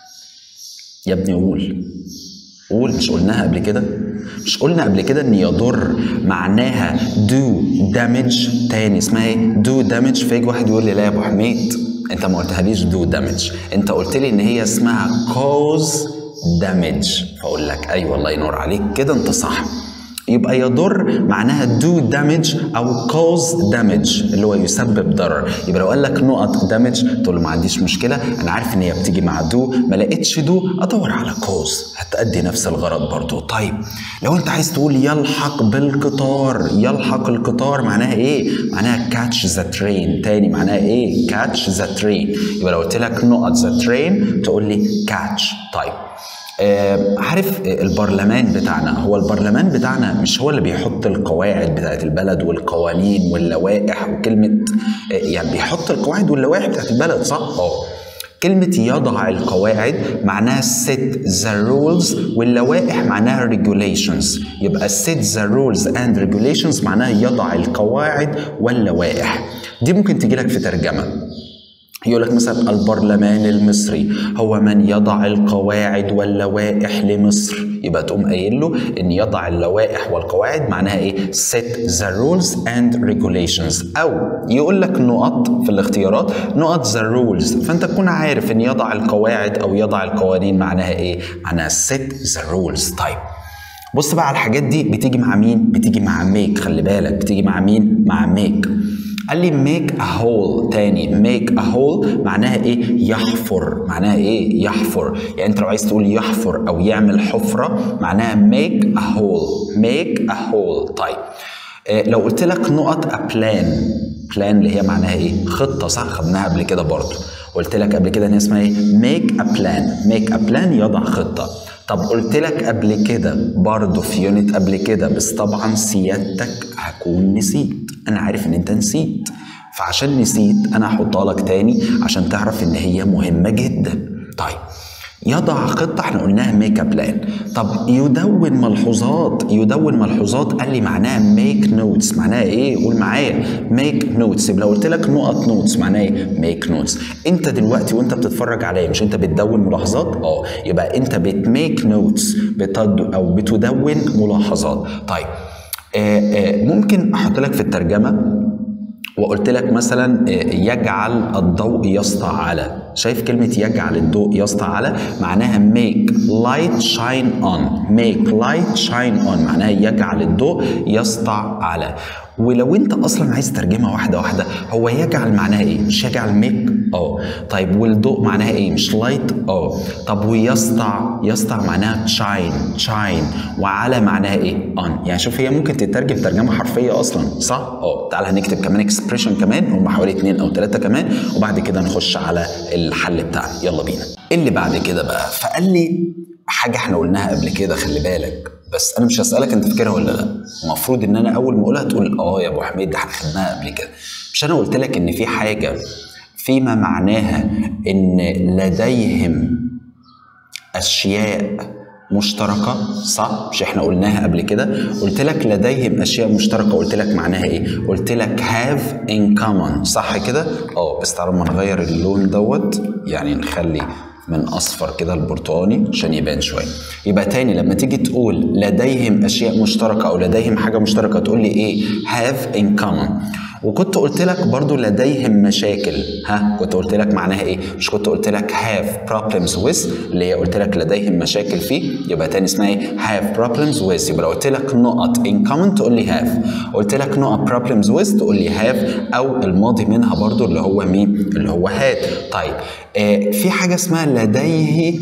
يا ابني قول قول مش قلناها قبل كده مش قلنا قبل كده ان يضر معناها do damage تاني اسمها ايه do damage فيجي واحد يقول لي لا يا ابو حميد انت ما قلتهاليش do damage انت قلت لي ان هي اسمها cause دامج فاقول لك ايوه الله ينور عليك كده انت صح يبقى يضر معناها do damage او cause damage اللي هو يسبب ضرر يبقى لو قال لك نقط damage تقول له ما عنديش مشكله انا عارف ان هي بتيجي مع do ما لقيتش do ادور على cause هتأدي نفس الغرض برضه طيب لو انت عايز تقول يلحق بالقطار يلحق القطار معناها ايه معناها catch the train تاني معناها ايه catch the train يبقى لو قلت لك نقط the train تقول لي catch طيب آه عارف البرلمان بتاعنا هو البرلمان بتاعنا مش هو اللي بيحط القواعد بتاعت البلد والقوانين واللوائح وكلمة آه يعني بيحط القواعد واللوائح بتاعت البلد صح؟ اه كلمة يضع القواعد معناها set the rules واللوائح معناها regulations يبقى set the rules and regulations معناها يضع القواعد واللوائح دي ممكن تجي لك في ترجمة يقول لك مثلا البرلمان المصري هو من يضع القواعد واللوائح لمصر يبقى تقوم قايل له ان يضع اللوائح والقواعد معناها ايه set the rules and regulations او يقول لك نقط في الاختيارات نقط the rules فانت تكون عارف ان يضع القواعد او يضع القوانين معناها ايه معناها set the rules طيب بص بقى على الحاجات دي بتيجي مع مين بتيجي مع ميك خلي بالك بتيجي مع مين مع ميك قال لي make a hole تاني make a hole معناها ايه يحفر معناها ايه يحفر يعني انت لو عايز تقول يحفر او يعمل حفرة معناها make a hole make a hole طيب إيه لو قلت لك نقط a plan plan اللي هي معناها ايه خطة صح خدناها قبل كده برضه قلت لك قبل كده ان اسمها ايه make a plan make a plan يضع خطة طب قلت لك قبل كده برضه في يونت قبل كده بس طبعا سيادتك هكون نسيت انا عارف ان انت نسيت فعشان نسيت انا هحطها لك تاني عشان تعرف ان هي مهمه جدا طيب يضع خطة احنا قلناها ميك اب بلان طب يدون ملحوظات يدون ملحوظات قال لي معناها ميك نوتس معناها ايه قول معايا ميك نوتس يبقى لو قلت لك نقط نوتس معناها ايه ميك نوتس انت دلوقتي وانت بتتفرج عليا مش انت بتدون ملاحظات اه يبقى انت بتميك نوتس بتد او بتدون ملاحظات طيب آآ آآ ممكن احط لك في الترجمه وقلت لك مثلا يجعل الضوء يسطع على شايف كلمة يجعل الضوء يسطع على معناها make light shine on make light shine on معناها يجعل الضوء يسطع على ولو انت اصلا عايز ترجمها واحده واحده هو يجعل معناها ايه مش يجعل ميك اه طيب والضوء معناها ايه مش لايت اه طب ويسطع يسطع معناها شاين شاين وعلى معناها ايه اون يعني شوف هي ممكن تترجم ترجمه حرفيه اصلا صح اه تعال هنكتب كمان اكسبريشن كمان هم حوالي اتنين او ثلاثه كمان وبعد كده نخش على الحل بتاعنا يلا بينا اللي بعد كده بقى فقال لي حاجه احنا قلناها قبل كده خلي بالك بس انا مش هسالك انت فاكرها ولا لا المفروض ان انا اول ما اقولها تقول اه يا ابو حميد ده احنا خدناها قبل كده مش انا قلت لك ان في حاجه فيما معناها ان لديهم اشياء مشتركة صح؟ مش احنا قلناها قبل كده؟ قلت لك لديهم اشياء مشتركة قلت لك معناها ايه؟ قلت لك have in common صح كده؟ اه بس تعالوا ما نغير اللون دوت يعني نخلي من اصفر كده البرتقاني عشان يبان شويه يبقى تاني لما تيجي تقول لديهم اشياء مشتركه او لديهم حاجه مشتركه تقول لي ايه have in common وكنت قلت لك برضو لديهم مشاكل ها كنت قلت لك معناها ايه مش كنت قلت لك have problems with اللي هي قلت لك لديهم مشاكل فيه يبقى تاني اسمها ايه have problems with يبقى لو قلت لك نقط in common تقول لي have قلت لك نقط problems with تقول لي have او الماضي منها برضو اللي هو مين اللي هو had طيب آه في حاجه اسمها لديه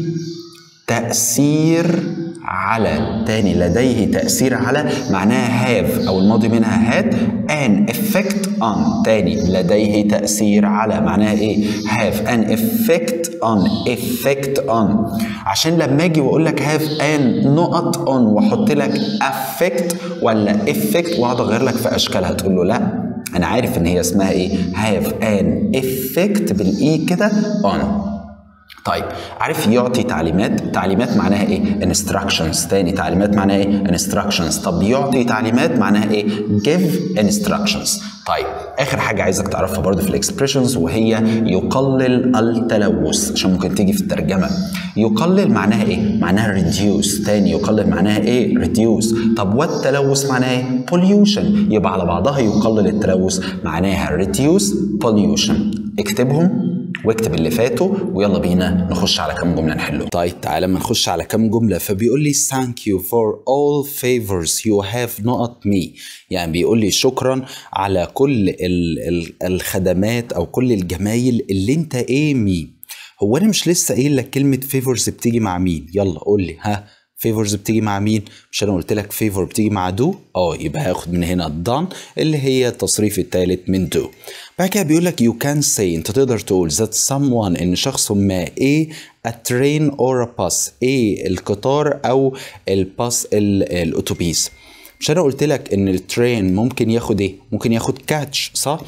تأثير على تاني لديه تأثير على معناها have أو الماضي منها had an effect on تاني لديه تأثير على معناها إيه have an effect on effect on عشان لما أجي وأقول لك have an نقط on وأحط لك affect ولا effect وأقعد أغير لك في أشكالها تقول له لأ أنا عارف إن هي اسمها إيه have an effect بالإي كده on طيب عارف يعطي تعليمات تعليمات معناها ايه instructions تاني تعليمات معناها ايه instructions طب يعطي تعليمات معناها ايه give instructions طيب اخر حاجه عايزك تعرفها برضو في الاكسبريشنز وهي يقلل التلوث عشان ممكن تيجي في الترجمه يقلل معناها ايه معناها reduce تاني يقلل معناها ايه reduce طب والتلوث معناها ايه pollution يبقى على بعضها يقلل التلوث معناها reduce pollution اكتبهم واكتب اللي فاتوا ويلا بينا نخش على كام جمله نحلهم طيب تعالى ما نخش على كام جمله فبيقول لي thank you for all favors you have نقط me يعني بيقول لي شكرا على كل ال ال الخدمات او كل الجمايل اللي انت ايه مي هو انا مش لسه قايل لك كلمه favors بتيجي مع مين يلا قول لي ها فيفورز بتيجي مع مين؟ مش انا قلت لك فيفور بتيجي مع دو؟ اه يبقى هاخد من هنا دان اللي هي التصريف الثالث من دو. بعد كده بيقول لك you can say انت تقدر تقول that someone ان شخص ما ايه a train or a bus ايه القطار او الباص الاتوبيس. مش انا قلت لك ان الترين ممكن ياخد ايه؟ ممكن ياخد كاتش صح؟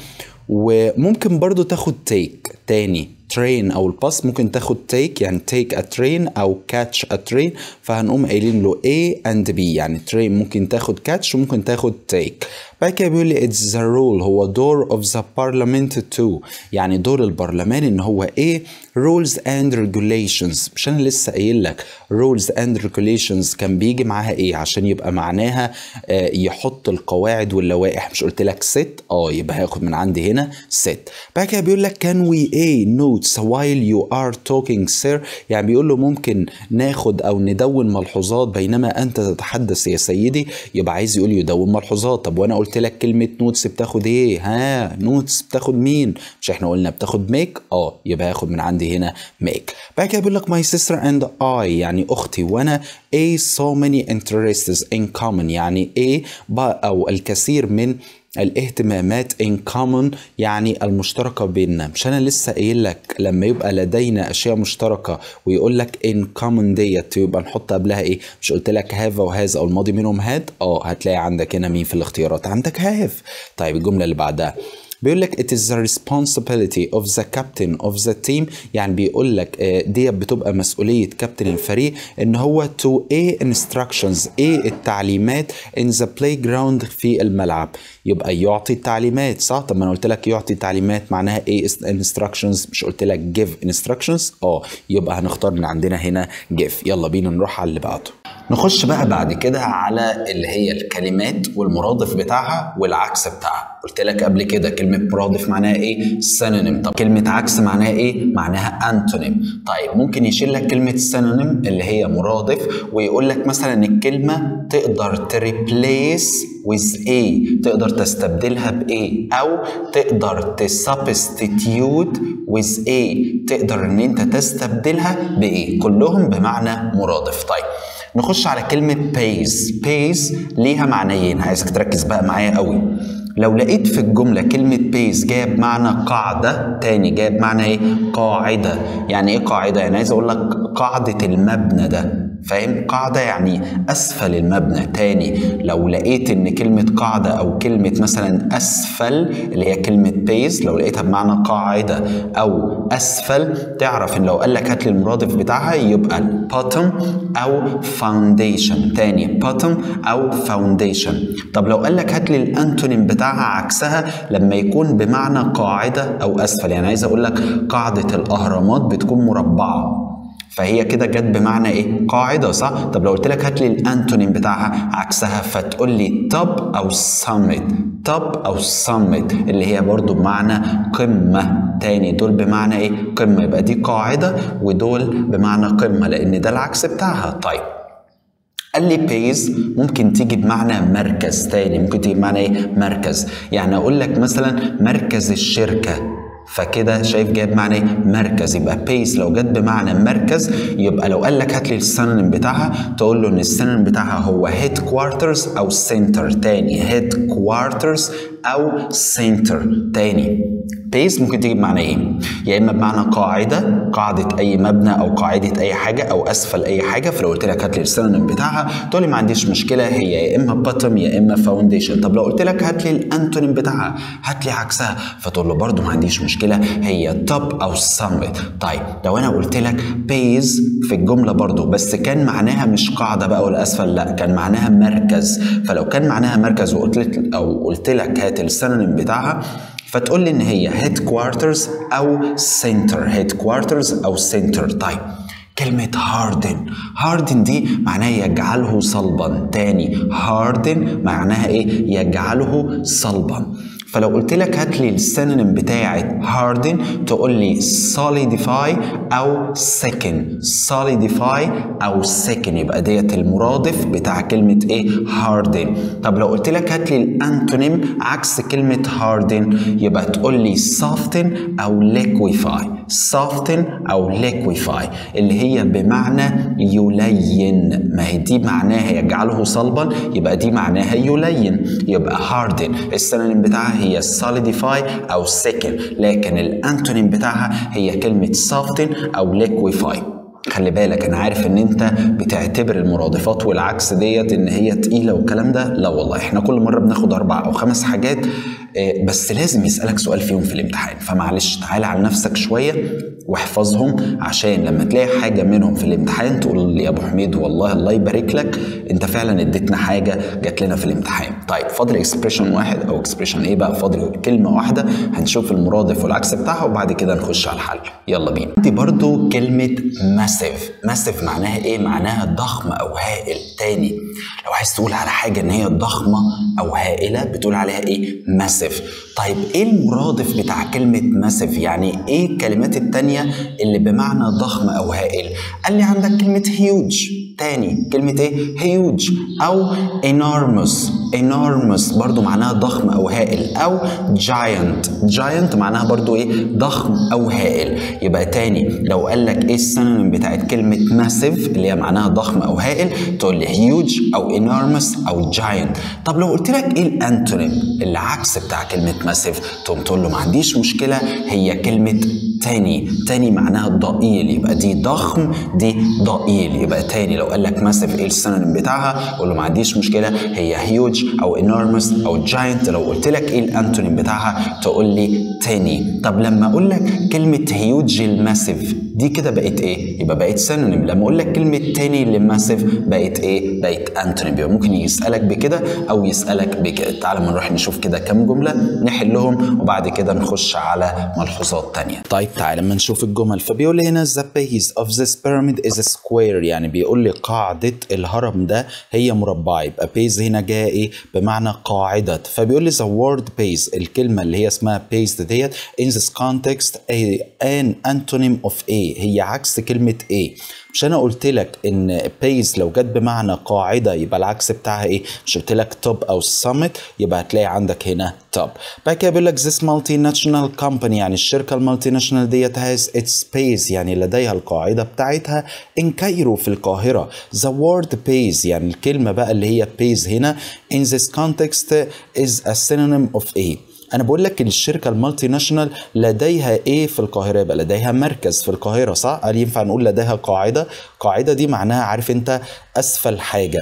وممكن برضو تاخد تيك تاني ترين او الباص ممكن تاخد تيك يعني تيك ا ترين او كاتش ا ترين فهنقوم قايلين له A and B يعني ترين ممكن تاخد كاتش وممكن تاخد تيك بعد كده بيقول لي it's the rule هو دور of the parliament too يعني دور البرلمان ان هو ايه rules and regulations مش انا لسه قايل لك rules and regulations كان بيجي معاها ايه عشان يبقى معناها آه يحط القواعد واللوائح مش قلت لك set اه يبقى هاخد من عندي هنا set بعد كده بيقول لك can we a notes while you are talking sir يعني بيقول له ممكن ناخد او ندون ملحوظات بينما انت تتحدث يا سيدي يبقى عايز يقول يدون ملحوظات طب وانا قلت لك كلمه نوتس بتاخد ايه ها نوتس بتاخد مين مش احنا قلنا بتاخد ميك اه يبقى هاخد من عندي هنا ميك بعد كده بيقول لك my sister and I يعني اختي وانا a so many interests in common يعني ايه او الكثير من الاهتمامات in common يعني المشتركة بيننا مش أنا لسه قايل لك لما يبقى لدينا أشياء مشتركة ويقول لك in common ديت يبقى نحط قبلها إيه مش قلت لك have أو has أو الماضي منهم had أه هتلاقي عندك هنا مين في الاختيارات عندك have طيب الجملة اللي بعدها بيقول لك it is the responsibility of the captain of the team يعني بيقول لك دي بتبقى مسؤولية كابتن الفريق ان هو to a instructions ايه التعليمات in the playground في الملعب يبقى يعطي التعليمات صح طب ما انا قلت لك يعطي تعليمات معناها ايه instructions مش قلت لك give instructions اه يبقى هنختار من عندنا هنا give يلا بينا نروح على اللي بعده نخش بقى بعد كده على اللي هي الكلمات والمرادف بتاعها والعكس بتاعها قلت لك قبل كده كلمة مرادف معناها ايه؟ سينونيم طب كلمة عكس معناها ايه؟ معناها انتونيم طيب ممكن يشيل لك كلمة سينونيم اللي هي مرادف ويقول لك مثلا الكلمة تقدر تريبليس with a تقدر تستبدلها ب a او تقدر تسبستيتيوت with a تقدر ان انت تستبدلها ب a كلهم بمعنى مرادف طيب نخش على كلمة pays pays ليها معنيين عايزك تركز بقى معايا قوي لو لقيت في الجملة كلمة بيز جايه بمعنى قاعدة تاني جايه بمعنى ايه؟ قاعدة يعني ايه قاعدة؟ يعني عايز اقول لك قاعدة المبنى ده فاهم قاعدة يعني أسفل المبنى تاني لو لقيت إن كلمة قاعدة أو كلمة مثلا أسفل اللي هي كلمة بيز لو لقيتها بمعنى قاعدة أو أسفل تعرف إن لو قال لك هات لي المرادف بتاعها يبقى bottom أو foundation تاني bottom أو foundation طب لو قال لك هات لي الأنتونيم بتاعها عكسها لما يكون بمعنى قاعدة أو أسفل يعني عايز أقول لك قاعدة الأهرامات بتكون مربعة فهي كده جت بمعنى ايه قاعده صح طب لو قلت لك هات لي الانتونيم بتاعها عكسها فتقول لي توب او summit توب او summit اللي هي برضو بمعنى قمه تاني دول بمعنى ايه قمه يبقى دي قاعده ودول بمعنى قمه لان ده العكس بتاعها طيب قال لي بيز ممكن تيجي بمعنى مركز تاني ممكن تيجي بمعنى ايه مركز يعني اقول لك مثلا مركز الشركه فكده شايف جايب معنى ايه مركز يبقى بيس لو جت بمعنى مركز يبقى لو قال لك هات لي السينونيم بتاعها تقول له ان السينونيم بتاعها هو هيد كوارترز او سنتر تاني هيد كوارترز او سنتر تاني بيس ممكن تيجي بمعنى ايه يا اما بمعنى قاعده قاعده اي مبنى او قاعده اي حاجه او اسفل اي حاجه فلو قلت لك هات لي السينونيم بتاعها تقول لي ما عنديش مشكله هي يا اما باتم يا اما فاونديشن طب لو قلت لك هات لي الانتونيم بتاعها هات لي عكسها فتقول له برده ما عنديش مشكله هي توب او سمت طيب لو انا قلت لك بيز في الجمله برده بس كان معناها مش قاعده بقى ولا اسفل لا كان معناها مركز فلو كان معناها مركز وقلت لك او قلت لك هات السينونيم بتاعها فتقول لي ان هي هيد كوارترز او سنتر هيد كوارترز او سنتر طيب كلمة هاردن هاردن دي معناها يجعله صلبا تاني هاردن معناها ايه يجعله صلبا فلو قلت لك هات لي السينونيم بتاعت هاردن تقول لي solidify او سكن solidify او سكن يبقى ديت المرادف بتاع كلمة ايه هاردن طب لو قلت لك هات لي الانتونيم عكس كلمة هاردن يبقى تقول لي soften او liquefy soften او liquefy اللي هي بمعنى يلين ما هي دي معناها يجعله صلبا يبقى دي معناها يلين يبقى هاردن السينونيم بتاعها هي solidify او سكن لكن الانتونيم بتاعها هي كلمة soften او liquefy خلي بالك انا عارف ان انت بتعتبر المرادفات والعكس ديت ان هي تقيله والكلام ده لا والله احنا كل مره بناخد اربع او خمس حاجات بس لازم يسالك سؤال فيهم في الامتحان فمعلش تعالى على نفسك شويه واحفظهم عشان لما تلاقي حاجه منهم في الامتحان تقول لي يا ابو حميد والله الله يبارك لك انت فعلا اديتنا حاجه جات لنا في الامتحان طيب فاضل اكسبريشن واحد او اكسبريشن ايه بقى فاضل كلمه واحده هنشوف المرادف والعكس بتاعها وبعد كده نخش على الحل يلا بينا دي برضو كلمه ماسيف ماسيف معناها ايه معناها ضخم او هائل تاني لو عايز تقول على حاجه ان هي ضخمه او هائله بتقول عليها ايه ماسيف طيب ايه المرادف بتاع كلمه ماسيف يعني ايه الكلمات التانية اللي بمعنى ضخم او هائل قال لي عندك كلمه هيوج تاني كلمة ايه؟ هيوج أو enormous enormous برضو معناها ضخم أو هائل أو giant giant معناها برضو ايه؟ ضخم أو هائل يبقى تاني لو قال لك ايه السينونيم بتاعت كلمة massive اللي هي معناها ضخم أو هائل تقول لي huge أو enormous أو giant طب لو قلت لك ايه الانتونيم العكس بتاع كلمة massive تقوم تقول له ما عنديش مشكلة هي كلمة تاني تاني معناها ضئيل يبقى دي ضخم دي ضئيل يبقى تاني لو قال لك ماسيف ايه السينونيم بتاعها قول له ما عنديش مشكله هي هيوج او انورموس او جاينت لو قلت لك ايه الانتونيم بتاعها تقول لي تاني طب لما اقول لك كلمه هيوج الماسيف دي كده بقت ايه يبقى بقت سينونيم لما اقول لك كلمه تاني لماسيف بقت ايه بقت انتونيم يبقى ممكن يسالك بكده او يسالك بكده تعال ما نروح نشوف كده كام جمله نحلهم وبعد كده نخش على ملحوظات تانية طيب تعال لما نشوف الجمل فبيقول لي هنا the base of this pyramid is square يعني بيقول لي قاعدة الهرم ده هي مربعة يبقى base هنا جاية ايه بمعنى قاعدة فبيقول لي the word base الكلمة اللي هي اسمها base ديت in this context a, an antonym of a هي عكس كلمة a مش انا قلت لك ان بيز لو جت بمعنى قاعده يبقى العكس بتاعها ايه مش قلت لك توب او سمت يبقى هتلاقي عندك هنا توب بعد كده بيقول لك this multinational company يعني الشركه المالتي ناشونال ديت has its base يعني لديها القاعده بتاعتها ان كايرو في القاهره the word base يعني الكلمه بقى اللي هي base هنا in this context is a synonym of a انا بقول لك الشركه المالتي ناشونال لديها ايه في القاهره يبقى لديها مركز في القاهره صح هل ينفع نقول لديها قاعده قاعده دي معناها عارف انت اسفل حاجه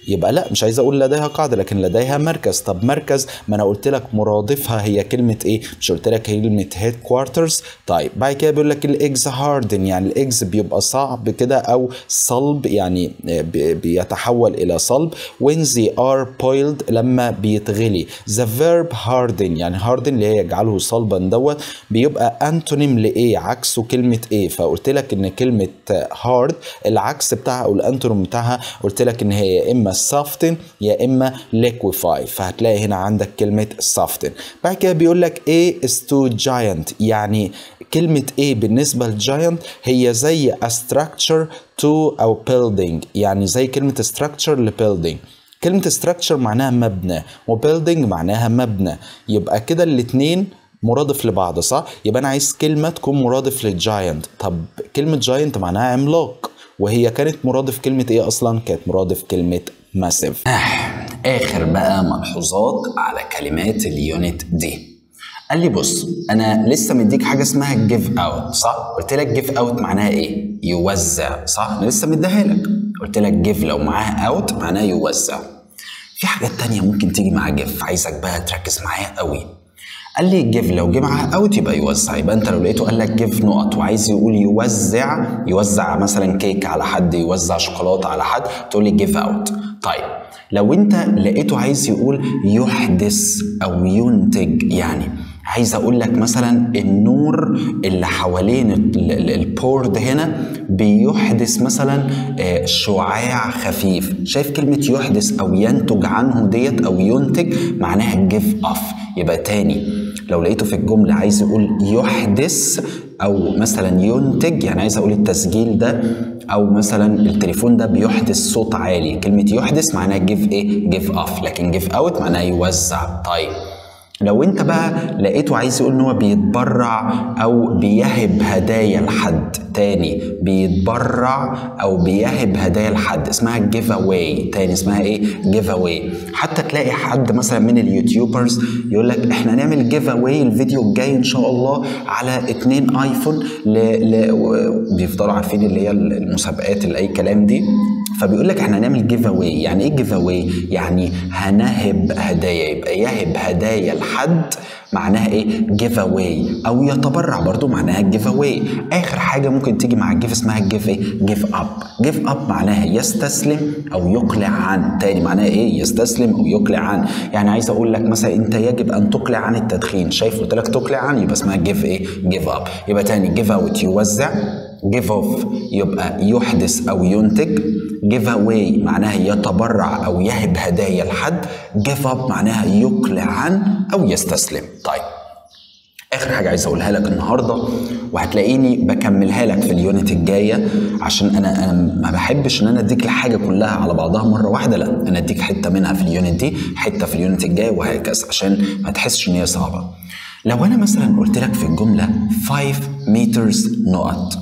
يبقى لا مش عايز اقول لديها قاعده لكن لديها مركز طب مركز ما انا قلت لك مرادفها هي كلمه ايه مش قلت لك كلمه هيد كوارترز طيب بعد كده بيقول لك الايجز هاردن يعني الايجز بيبقى صعب كده او صلب يعني بيتحول الى صلب when they are boiled لما بيتغلي the verb harden يعني harden اللي هي يجعله صلبا دوت بيبقى انتونيم لايه عكسه كلمه ايه فقلت لك ان كلمه hard العكس بتاعها او الانتونيم بتاعها قلت لك ان هي يا اما soften يا اما liquefy فهتلاقي هنا عندك كلمه soften بعد كده بيقول لك A is to giant يعني كلمة A بالنسبة لجاينت هي زي a structure to أو building يعني زي كلمة structure ل building كلمة structure معناها مبنى و building معناها مبنى يبقى كده الاتنين مرادف لبعض صح؟ يبقى أنا عايز كلمة تكون مرادف للجاينت طب كلمة جاينت معناها عملاق وهي كانت مرادف كلمة ايه أصلا؟ كانت مرادف كلمة ماسيف آه. آخر بقى ملحوظات على كلمات اليونت دي قال لي بص انا لسه مديك حاجه اسمها جيف اوت صح قلت لك جيف اوت معناها ايه يوزع صح انا لسه مديها لك قلت لك جيف لو معاها اوت معناها يوزع في حاجات تانية ممكن تيجي مع جيف عايزك بقى تركز معايا قوي قال لي جيف لو جه معاها اوت يبقى يوزع يبقى انت لو لقيته قال لك جيف نقط وعايز يقول يوزع يوزع مثلا كيك على حد يوزع شوكولاته على حد تقول لي جيف اوت طيب لو انت لقيته عايز يقول يحدث او ينتج يعني عايز اقول لك مثلا النور اللي حوالين البورد هنا بيحدث مثلا شعاع خفيف شايف كلمة يحدث او ينتج عنه ديت او ينتج معناها جيف اوف يبقى تاني لو لقيته في الجملة عايز يقول يحدث او مثلا ينتج يعني عايز اقول التسجيل ده او مثلا التليفون ده بيحدث صوت عالي كلمة يحدث معناها جيف ايه جيف اوف لكن جيف اوت معناها يوزع طيب لو انت بقى لقيته عايز يقول ان هو بيتبرع او بيهب هدايا لحد تاني بيتبرع او بيهب هدايا لحد اسمها جيف اواي تاني اسمها ايه جيف اواي حتى تلاقي حد مثلا من اليوتيوبرز يقول لك احنا نعمل جيف اواي الفيديو الجاي ان شاء الله على اتنين ايفون ل... ل... بيفضلوا عارفين اللي هي المسابقات اللي اي كلام دي فبيقول لك احنا هنعمل جيف اواي يعني ايه جيف اواي يعني هنهب هدايا يبقى يهب هدايا لحد معناها ايه جيف اواي او يتبرع برضو معناها جيف اواي اخر حاجه ممكن تيجي مع الجيف اسمها جيف ايه جيف اب جيف اب معناها يستسلم او يقلع عن تاني معناها ايه يستسلم او يقلع عن يعني عايز اقول لك مثلا انت يجب ان تقلع عن التدخين شايف قلت لك تقلع عن يبقى اسمها جيف ايه جيف اب يبقى تاني جيف اوت يوزع جيف اوف يبقى يحدث او ينتج جيف اواي معناها يتبرع او يهب هدايا لحد جيف اب معناها يقلع عن او يستسلم طيب اخر حاجه عايز اقولها لك النهارده وهتلاقيني بكملها لك في اليونت الجايه عشان انا انا ما بحبش ان انا اديك الحاجه كلها على بعضها مره واحده لا انا اديك حته منها في اليونت دي حته في اليونت الجاي وهكذا عشان ما تحسش ان هي صعبه لو انا مثلا قلت لك في الجمله 5 مترز نقط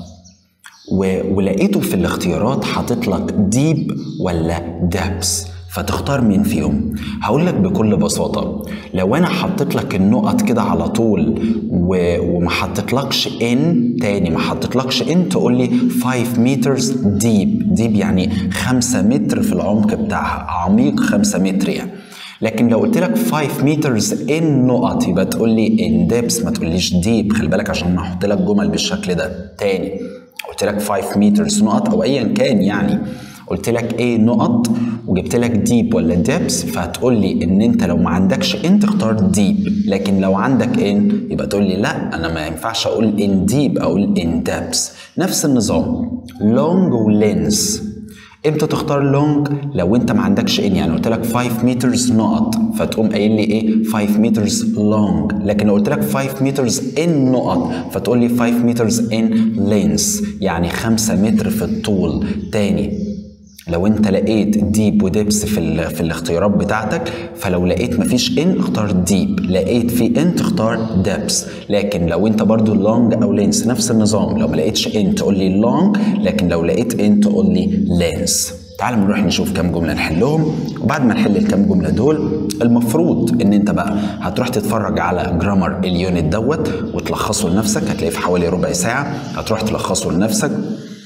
ولقيته في الاختيارات حاطط لك ديب ولا دابس فتختار مين فيهم هقول لك بكل بساطة لو أنا حطيت لك النقط كده على طول و... وما حطيتلكش ان تاني ما حطيتلكش ان تقول لي 5 مترز ديب ديب يعني 5 متر في العمق بتاعها عميق 5 متر يعني لكن لو قلت لك 5 مترز ان نقط يبقى تقول لي ان ديبس ما تقوليش ديب خلي بالك عشان ما احط لك جمل بالشكل ده تاني قلت لك 5 مترز نقط او ايا كان يعني قلت لك ايه نقط وجبت لك ديب ولا ديبس فهتقول لي ان انت لو ما عندكش ان تختار ديب لكن لو عندك ان يبقى تقول لي لا انا ما ينفعش اقول ان ديب اقول ان ديبس نفس النظام لونج ولينس امتى تختار لونج لو انت ما عندكش ان يعني قلت لك 5 مترز نقط فتقوم قايل لي ايه 5 مترز لونج لكن لو قلت لك 5 مترز ان نقط فتقول لي 5 مترز ان لينس يعني 5 متر في الطول تاني لو انت لقيت ديب وديبس في في الاختيارات بتاعتك فلو لقيت مفيش ان اختار ديب لقيت في ان تختار ديبس لكن لو انت برضو لونج او لينس نفس النظام لو ما لقيتش ان تقول لي لونج لكن لو لقيت ان تقول لي لينس تعال نروح نشوف كام جمله نحلهم وبعد ما نحل الكام جمله دول المفروض ان انت بقى هتروح تتفرج على جرامر اليونت دوت وتلخصه لنفسك هتلاقيه في حوالي ربع ساعه هتروح تلخصه لنفسك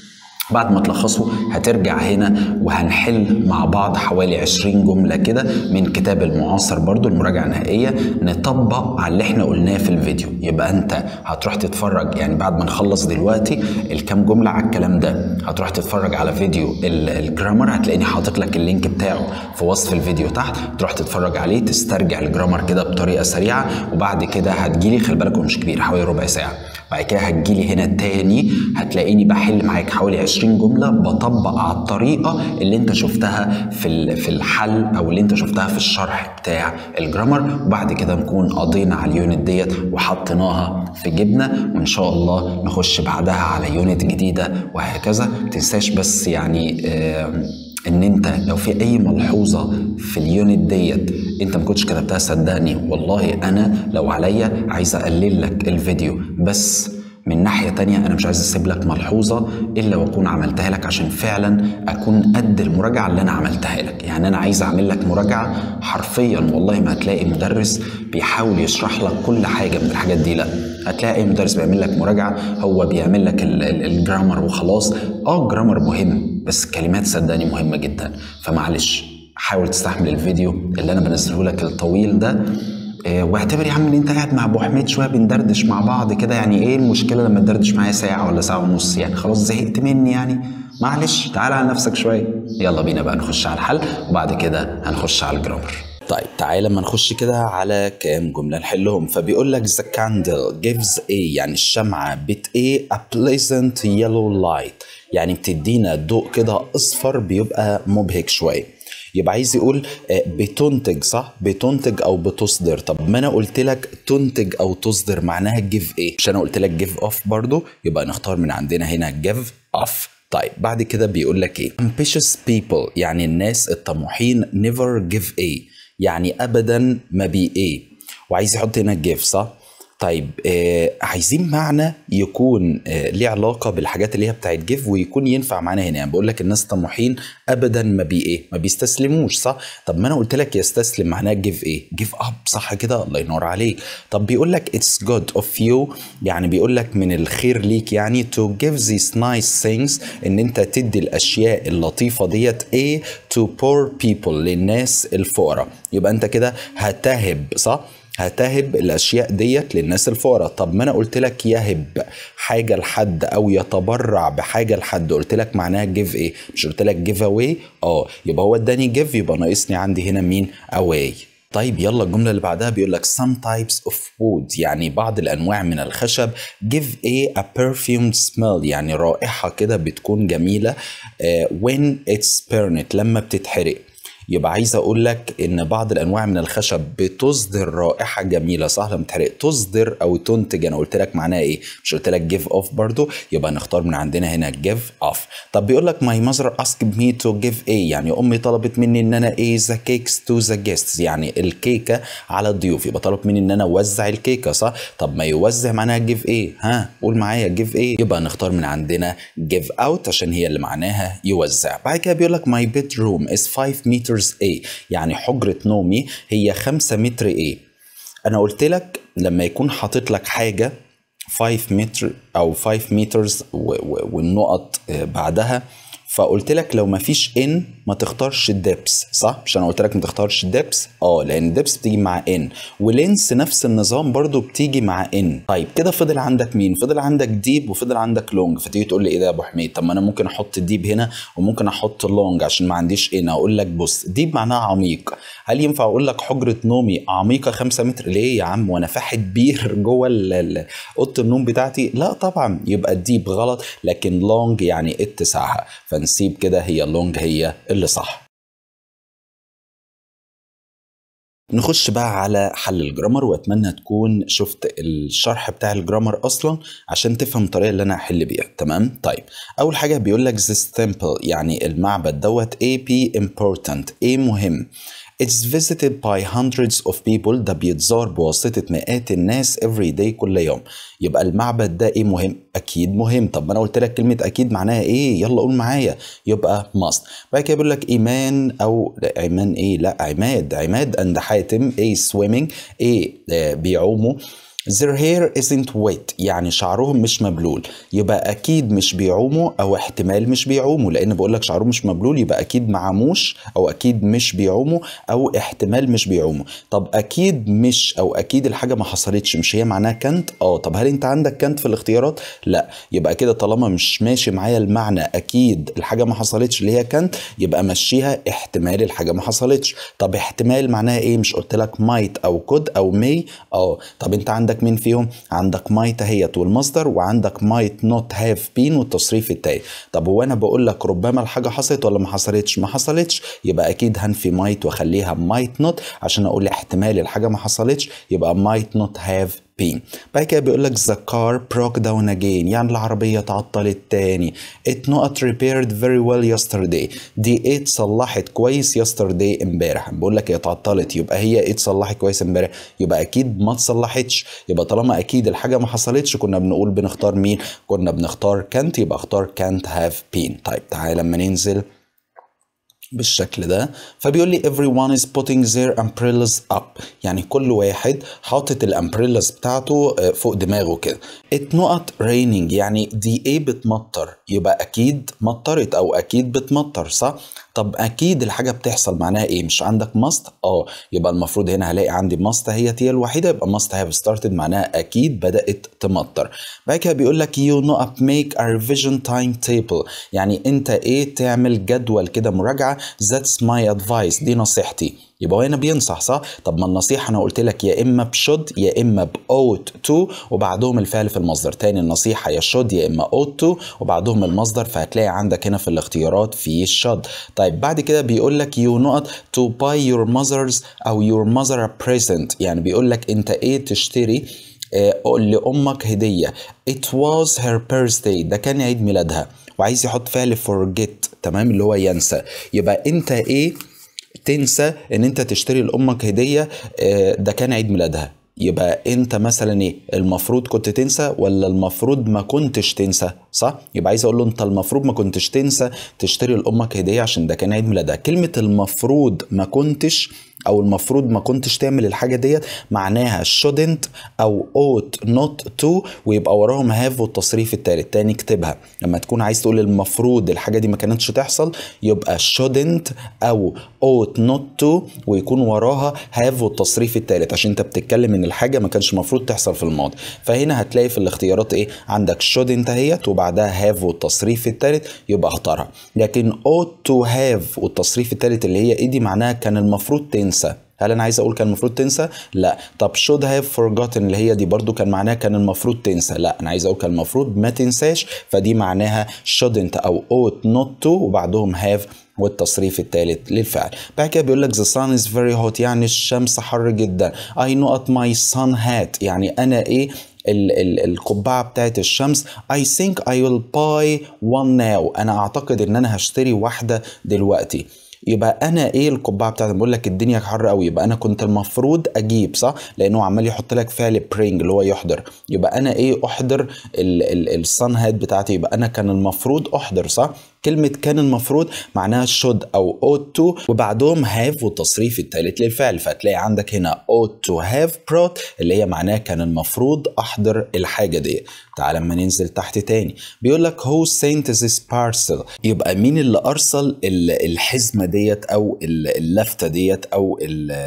بعد ما تلخصه هترجع هنا وهنحل مع بعض حوالي 20 جملة كده من كتاب المعاصر برضو المراجعة النهائية نطبق على اللي احنا قلناه في الفيديو يبقى انت هتروح تتفرج يعني بعد ما نخلص دلوقتي الكام جملة على الكلام ده هتروح تتفرج على فيديو ال- الجرامر هتلاقيني حاطط لك اللينك بتاعه في وصف الفيديو تحت تروح تتفرج عليه تسترجع الجرامر كده بطريقة سريعة وبعد كده هتجيلي خلي بالك هو مش كبير حوالي ربع ساعة بعد كده هتجيلي هنا تاني هتلاقيني بحل معاك حوالي 20 جمله بطبق على الطريقه اللي انت شفتها في ال- في الحل او اللي انت شفتها في الشرح بتاع الجرامر وبعد كده نكون قضينا على اليونت ديت وحطيناها في جبنه وان شاء الله نخش بعدها على يونت جديده وهكذا ما تنساش بس يعني آه ان انت لو في اي ملحوظه في اليونت ديت انت ما كنتش كتبتها صدقني والله انا لو عليا عايز اقلل لك الفيديو بس من ناحية تانية أنا مش عايز أسيب لك ملحوظة إلا وأكون عملتها لك عشان فعلا أكون قد المراجعة اللي أنا عملتها لك يعني أنا عايز أعمل لك مراجعة حرفيا والله ما هتلاقي مدرس بيحاول يشرح لك كل حاجة من الحاجات دي لا هتلاقي أي مدرس بيعمل لك مراجعة هو بيعمل لك ال- ال- الجرامر وخلاص أه الجرامر مهم بس الكلمات صدقني مهمة جدا فمعلش حاول تستحمل الفيديو اللي أنا بنزله لك الطويل ده آه، واعتبر يا عم ان انت قاعد مع ابو حميد شويه بندردش مع بعض كده يعني ايه المشكله لما تدردش معايا ساعه ولا ساعه ونص يعني خلاص زهقت مني يعني معلش تعال على نفسك شويه يلا بينا بقى نخش على الحل وبعد كده هنخش على الجرامر طيب تعالى لما نخش كده على كام جمله نحلهم فبيقول لك the candle gives a يعني الشمعه بت a a pleasant yellow light يعني بتدينا ضوء كده اصفر بيبقى مبهج شويه يبقى عايز يقول آه، بتنتج صح بتنتج او بتصدر طب ما انا قلت لك تنتج او تصدر معناها جيف ايه مش انا قلت لك جيف اوف برضو يبقى نختار من عندنا هنا جيف اوف طيب بعد كده بيقول لك ايه ambitious people يعني الناس الطموحين never give a يعني ابدا ما بي ايه وعايز يحط هنا جيف صح طيب آه عايزين معنى يكون آه ليه علاقه بالحاجات اللي هي بتاعت جيف ويكون ينفع معانا هنا يعني بقول لك الناس طموحين ابدا ما بي ايه ما بيستسلموش صح طب ما انا قلت لك يستسلم معناها جيف ايه جيف اب صح كده الله ينور عليك طب بيقول لك اتس جود اوف يو يعني بيقول لك من الخير ليك يعني to give these nice things ان انت تدي الاشياء اللطيفه ديت ايه to poor people للناس الفقراء يبقى انت كده هتهب صح هتهب الاشياء ديت للناس الفقراء طب ما انا قلت لك يهب حاجه لحد او يتبرع بحاجه لحد قلت لك معناها جيف ايه مش قلت لك جيف اواي اه يبقى هو اداني جيف يبقى ناقصني عندي هنا مين اواي طيب يلا الجملة اللي بعدها بيقول لك some types of wood يعني بعض الأنواع من الخشب give a, a perfumed smell يعني رائحة كده بتكون جميلة uh, when it's burned لما بتتحرق يبقى عايز اقول لك ان بعض الانواع من الخشب بتصدر رائحه جميله صح لما تحرق تصدر او تنتج انا قلت لك معناها ايه مش قلت لك جيف اوف برضو يبقى نختار من عندنا هنا جيف اوف طب بيقول لك ماي ماذر اسك مي تو جيف ايه يعني امي طلبت مني ان انا ايه ذا كيكس تو ذا جيستس يعني الكيكه على الضيوف يبقى طلب مني ان انا اوزع الكيكه صح طب ما يوزع معناها جيف ايه ها قول معايا جيف ايه يبقى نختار من عندنا جيف اوت عشان هي اللي معناها يوزع بعد كده بيقول لك ماي بيد روم از 5 متر A يعني حجرة نومي هي 5 متر A أنا قلت لك لما يكون حاطط لك حاجة 5 متر أو 5 مترز والنقط بعدها فقلت لك لو مفيش ان ما تختارش الدبس صح مش انا قلت لك ما تختارش الدبس اه لان الدبس بتيجي مع ان ولينس نفس النظام برضو بتيجي مع ان طيب كده فضل عندك مين فضل عندك ديب وفضل عندك لونج فتيجي تقول لي ايه ده يا ابو حميد طب ما انا ممكن احط ديب هنا وممكن احط لونج عشان ما عنديش ان اقول لك بص ديب معناها عميق هل ينفع اقول لك حجره نومي عميقه 5 متر ليه يا عم وانا فاحت بير جوه اوضه النوم بتاعتي لا طبعا يبقى الديب غلط لكن لونج يعني اتساعها فنسيب كده هي لونج هي اللي صح نخش بقى على حل الجرامر واتمنى تكون شفت الشرح بتاع الجرامر اصلا عشان تفهم الطريقه اللي انا هحل بيها تمام طيب اول حاجه بيقول لك this temple يعني المعبد دوت A P important A مهم It's visited by hundreds of people ده بيتزار بواسطة مئات الناس every day كل يوم يبقى المعبد ده ايه مهم؟ أكيد مهم طب ما أنا قلت لك كلمة أكيد معناها ايه؟ يلا قول معايا يبقى must بعد كده بيقول لك إيمان أو لا إيمان ايه؟ لا عماد عماد أند حاتم ايه swimming ايه آه بيعوموا their hair isn't wet يعني شعرهم مش مبلول يبقى اكيد مش بيعوموا او احتمال مش بيعوموا لان بقول لك شعرهم مش مبلول يبقى اكيد معموش او اكيد مش بيعوموا او احتمال مش بيعوموا طب اكيد مش او اكيد الحاجه ما حصلتش مش هي معناها كانت اه طب هل انت عندك كانت في الاختيارات لا يبقى كده طالما مش ماشي معايا المعنى اكيد الحاجه ما حصلتش اللي هي كانت يبقى مشيها احتمال الحاجه ما حصلتش طب احتمال معناها ايه مش قلت لك might او could او may اه طب انت عندك مين فيهم عندك might اهيت والمصدر وعندك might not have been والتصريف التاني طب هو انا بقول لك ربما الحاجه حصلت ولا ما حصلتش ما حصلتش يبقى اكيد هنفي might واخليها might not عشان اقول احتمال الحاجه ما حصلتش يبقى might not have been بعد كده بيقول لك the car broke down again يعني العربية تعطلت تاني it not repaired very well yesterday دي ايه اتصلحت كويس yesterday امبارح بقول لك هي اتعطلت يبقى هي ايه اتصلحت كويس امبارح يبقى اكيد ما اتصلحتش يبقى طالما اكيد الحاجة ما حصلتش كنا بنقول بنختار مين كنا بنختار can't يبقى اختار can't have been طيب تعالى لما ننزل بالشكل ده فبيقول لي everyone is putting their umbrellas up يعني كل واحد حاطط الامبريلاز بتاعته فوق دماغه كده it not raining يعني دي ايه بتمطر يبقى اكيد مطرت او اكيد بتمطر صح طب اكيد الحاجه بتحصل معناها ايه مش عندك must اه يبقى المفروض هنا هلاقي عندي must هي هي الوحيده يبقى must have started معناها اكيد بدات تمطر بعد كده بيقول لك you know up make a revision timetable يعني انت ايه تعمل جدول كده مراجعه that's my advice دي نصيحتي يبقى هو هنا بينصح صح؟ طب ما النصيحة أنا قلت لك يا إما بشود يا إما بأوت تو وبعدهم الفعل في المصدر، تاني النصيحة يا شود يا إما أوت تو وبعدهم المصدر فهتلاقي عندك هنا في الاختيارات في شود. طيب بعد كده بيقول لك you not to buy your mother's أو your mother a present يعني بيقول لك أنت إيه تشتري آه لأمك هدية. It was her birthday ده كان عيد ميلادها وعايز يحط فعل forget تمام اللي هو ينسى يبقى أنت إيه تنسى ان انت تشتري لامك هديه ده كان عيد ميلادها يبقى انت مثلا ايه المفروض كنت تنسى ولا المفروض ما كنتش تنسى صح يبقى عايز اقول له انت المفروض ما كنتش تنسى تشتري لامك هديه عشان ده كان عيد ميلادها كلمه المفروض ما كنتش او المفروض ما كنتش تعمل الحاجه ديت معناها shouldn't او ought not to ويبقى وراهم have والتصريف التالت تاني اكتبها لما تكون عايز تقول المفروض الحاجه دي ما كانتش تحصل يبقى shouldn't او ought not to ويكون وراها have والتصريف التالت عشان انت بتتكلم ان الحاجه ما كانش المفروض تحصل في الماضي فهنا هتلاقي في الاختيارات ايه عندك shouldn't اهيت وبعدها have والتصريف التالت يبقى اختارها لكن ought to have والتصريف التالت اللي هي ايه دي معناها كان المفروض تنسى هل انا عايز اقول كان المفروض تنسى لا طب should have forgotten اللي هي دي برضو كان معناها كان المفروض تنسى لا انا عايز اقول كان المفروض ما تنساش فدي معناها shouldn't او ought not to وبعدهم have والتصريف الثالث للفعل بعد كده بيقول لك the sun is very hot يعني الشمس حر جدا I know at my sun hat يعني انا ايه ال ال القبعة بتاعت الشمس I think I will buy one now أنا أعتقد إن أنا هشتري واحدة دلوقتي يبقى انا ايه القبعه بتاعتي بقول لك الدنيا حر قوي يبقى انا كنت المفروض اجيب صح لانه عمال يحط لك فعل برينج اللي هو يحضر يبقى انا ايه احضر الصن هات بتاعتي يبقى انا كان المفروض احضر صح كلمة كان المفروض معناها should أو ought to وبعدهم have والتصريف الثالث للفعل فهتلاقي عندك هنا ought to have brought اللي هي معناها كان المفروض أحضر الحاجة دي تعال لما ننزل تحت تاني بيقول لك who sent this parcel يبقى مين اللي أرسل الحزمة ديت أو اللفتة ديت أو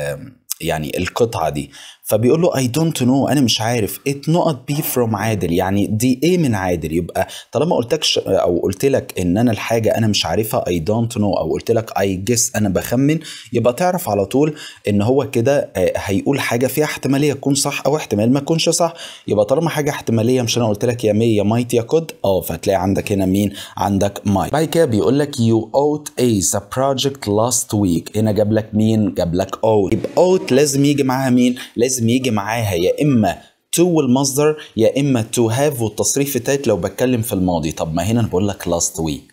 يعني القطعة دي فبيقول له I don't know أنا مش عارف it not be from عادل يعني دي إيه من عادل يبقى طالما قلتكش أو قلت لك إن أنا الحاجة أنا مش عارفها I don't know أو قلت لك I guess أنا بخمن يبقى تعرف على طول إن هو كده هيقول حاجة فيها احتمالية تكون صح أو احتمال ما تكونش صح يبقى طالما حاجة احتمالية مش أنا قلت لك يا مي يا مايت يا كود أه فهتلاقي عندك هنا مين عندك مايت بعد كده بيقول لك you ought a the project last week هنا جاب لك مين جاب لك ought يبقى ought لازم يجي معاها مين لازم لازم يجي معاها يا اما to والمصدر يا اما to have والتصريف التالت لو بتكلم في الماضي طب ما هنا بقول لك last week ها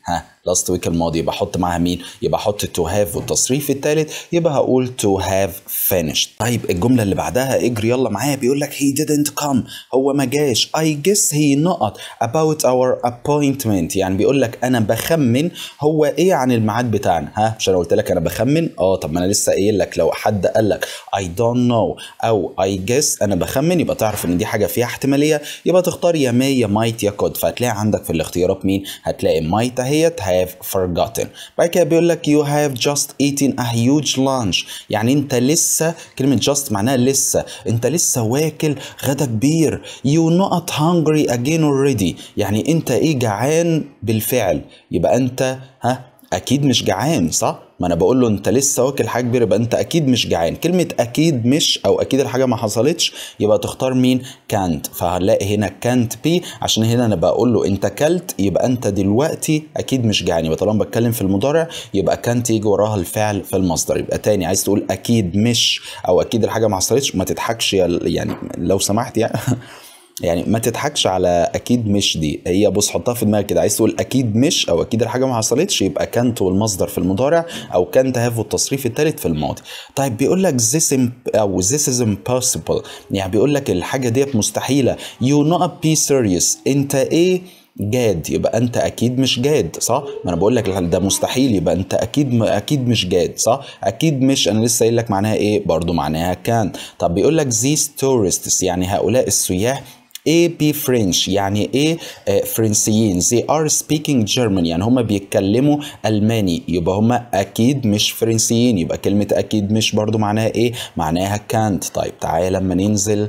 last week الماضي يبقى احط معاها مين يبقى احط to have والتصريف الثالث يبقى هقول to have finished طيب الجمله اللي بعدها اجري يلا معايا بيقول لك he didn't come هو ما جاش I guess he not about our appointment يعني بيقول لك انا بخمن هو ايه عن الميعاد بتاعنا ها مش انا قلت لك انا بخمن اه طب ما انا لسه قايل لك لو حد قال لك I don't know او I guess انا بخمن يبقى تعرف ان دي حاجه فيها احتماليه يبقى تختار يا may يا might يا could فهتلاقي عندك في الاختيارات مين هتلاقي might اهيت have forgotten بعد كده بيقول لك you have just eaten a huge lunch يعني انت لسه كلمه just معناها لسه انت لسه واكل غدا كبير you not hungry again already يعني انت ايه جعان بالفعل يبقى انت ها اكيد مش جعان صح ما انا بقول له انت لسه واكل حاجه كبيره يبقى انت اكيد مش جعان كلمه اكيد مش او اكيد الحاجه ما حصلتش يبقى تختار مين كانت فهنلاقي هنا كانت بي عشان هنا انا بقول له انت كلت يبقى انت دلوقتي اكيد مش جعان يبقى طالما بتكلم في المضارع يبقى كانت يجي وراها الفعل في المصدر يبقى تاني عايز تقول اكيد مش او اكيد الحاجه ما حصلتش ما تضحكش يعني لو سمحت يعني يعني ما تضحكش على اكيد مش دي هي بص حطها في دماغك كده عايز تقول اكيد مش او اكيد الحاجه ما حصلتش يبقى كانت والمصدر في المضارع او كانت هاف والتصريف الثالث في الماضي طيب بيقول لك this او this is impossible يعني بيقول لك الحاجه ديت مستحيله you not be serious انت ايه جاد يبقى انت اكيد مش جاد صح ما انا بقول لك ده مستحيل يبقى انت اكيد اكيد مش جاد صح اكيد مش انا لسه قايل لك معناها ايه برضو معناها كان طب بيقول لك these tourists يعني هؤلاء السياح ايه بي فرنش يعني ايه آه فرنسيين they are speaking German يعني هما بيتكلموا الماني يبقى هما اكيد مش فرنسيين يبقى كلمه اكيد مش برضو معناها ايه معناها كانت طيب تعالى لما ننزل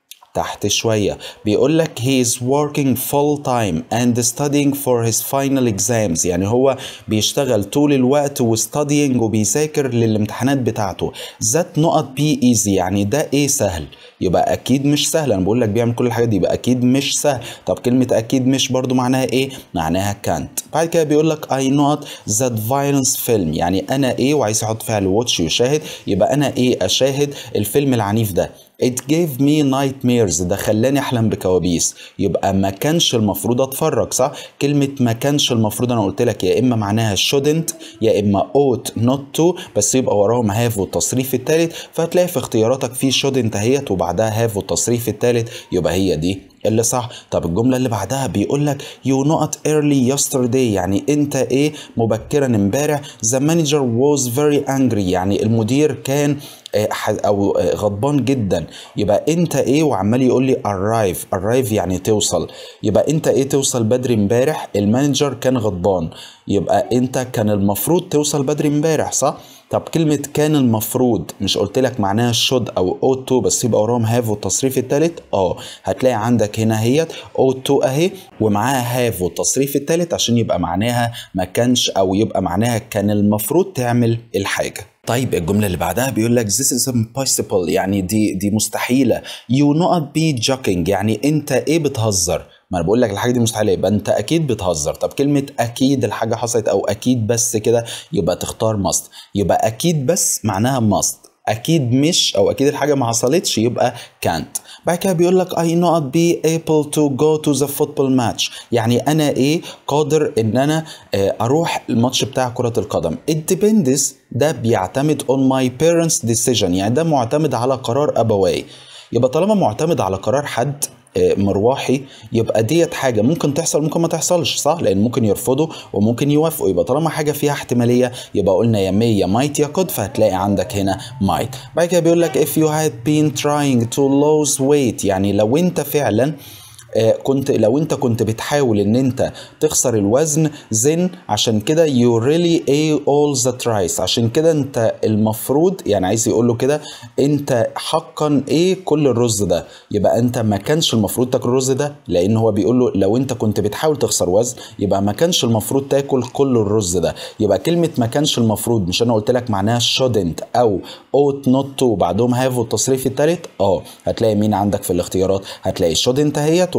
تحت شوية بيقول لك he is working full time and studying for his final exams يعني هو بيشتغل طول الوقت وستادينج وبيذاكر للامتحانات بتاعته that not be easy يعني ده ايه سهل يبقى اكيد مش سهل انا بقول لك بيعمل كل الحاجات دي يبقى اكيد مش سهل طب كلمة اكيد مش برضو معناها ايه معناها كانت بعد كده بيقول لك I not that violence film يعني انا ايه وعايز احط فعل watch يشاهد يبقى انا ايه اشاهد الفيلم العنيف ده It gave me nightmares ده خلاني احلم بكوابيس يبقى ما كانش المفروض اتفرج صح كلمة ما كانش المفروض انا قلت لك يا اما معناها shouldn't يا اما ought not to بس يبقى وراهم have والتصريف الثالث فهتلاقي في اختياراتك في shouldn't اهيت وبعدها have والتصريف الثالث يبقى هي دي اللي صح طب الجمله اللي بعدها بيقول لك you not early yesterday يعني انت ايه مبكرا امبارح the manager was very angry يعني المدير كان او غضبان جدا يبقى انت ايه وعمال يقول لي arrive arrive يعني توصل يبقى انت ايه توصل بدري امبارح المانجر كان غضبان يبقى انت كان المفروض توصل بدري امبارح صح طب كلمة كان المفروض مش قلت لك معناها should أو ought to بس يبقى وراهم have والتصريف التالت اه هتلاقي عندك هنا هيت ought to أهي ومعاها have والتصريف التالت عشان يبقى معناها ما كانش أو يبقى معناها كان المفروض تعمل الحاجة طيب الجمله اللي بعدها بيقول لك this is impossible يعني دي دي مستحيله you not be joking يعني انت ايه بتهزر ما انا بقول لك الحاجه دي مستحيله يبقى انت اكيد بتهزر طب كلمه اكيد الحاجه حصلت او اكيد بس كده يبقى تختار must يبقى اكيد بس معناها must اكيد مش او اكيد الحاجه ما حصلتش يبقى can't بعد كده بيقول لك I not be able to go to the football match يعني انا ايه قادر ان انا اروح الماتش بتاع كره القدم it depends ده بيعتمد on my parents decision يعني ده معتمد على قرار ابواي يبقى طالما معتمد على قرار حد مروحي يبقى ديت حاجة ممكن تحصل ممكن ما تحصلش صح لأن ممكن يرفضوا وممكن يوافقوا يبقى طالما حاجة فيها احتمالية يبقى قلنا يا may يا might يا could فهتلاقي عندك هنا might بعد كده بيقول لك if you had been trying to lose weight يعني لو انت فعلا كنت لو انت كنت بتحاول ان انت تخسر الوزن زن عشان كده you really ate all the rice عشان كده انت المفروض يعني عايز يقول له كده انت حقا ايه كل الرز ده يبقى انت ما كانش المفروض تاكل الرز ده لان هو بيقول له لو انت كنت بتحاول تخسر وزن يبقى ما كانش المفروض تاكل كل الرز ده يبقى كلمه ما كانش المفروض مش انا قلت لك معناها shouldn't او ought not to وبعدهم have والتصريف الثالث اه هتلاقي مين عندك في الاختيارات هتلاقي shouldn't اهيت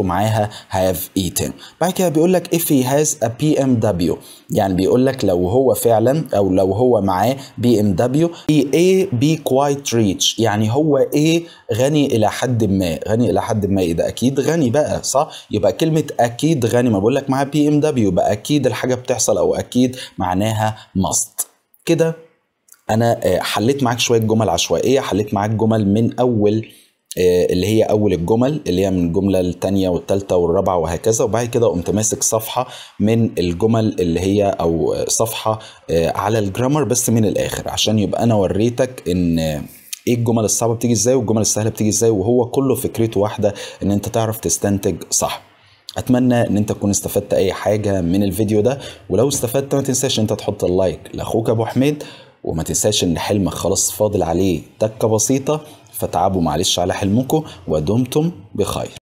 ومعاها have eaten بعد كده بيقول لك if he has a BMW يعني بيقول لك لو هو فعلا او لو هو معاه بي ام دبليو he a be quite rich يعني هو ايه غني الى حد ما غني الى حد ما ايه ده اكيد غني بقى صح يبقى كلمه اكيد غني ما بقول لك معاه بي ام دبليو يبقى اكيد الحاجه بتحصل او اكيد معناها must كده انا حليت معاك شويه جمل عشوائيه حليت معاك جمل من اول اللي هي اول الجمل اللي هي من الجمله الثانيه والثالثه والرابعه وهكذا وبعد كده قمت ماسك صفحه من الجمل اللي هي او صفحه على الجرامر بس من الاخر عشان يبقى انا وريتك ان ايه الجمل الصعبه بتيجي ازاي والجمل السهله بتيجي ازاي وهو كله فكرته واحده ان انت تعرف تستنتج صح اتمنى ان انت تكون استفدت اي حاجه من الفيديو ده ولو استفدت ما تنساش انت تحط اللايك لاخوك ابو حميد وما تنساش ان حلمك خلاص فاضل عليه تكه بسيطه فتعبوا معلش على حلمكم ودمتم بخير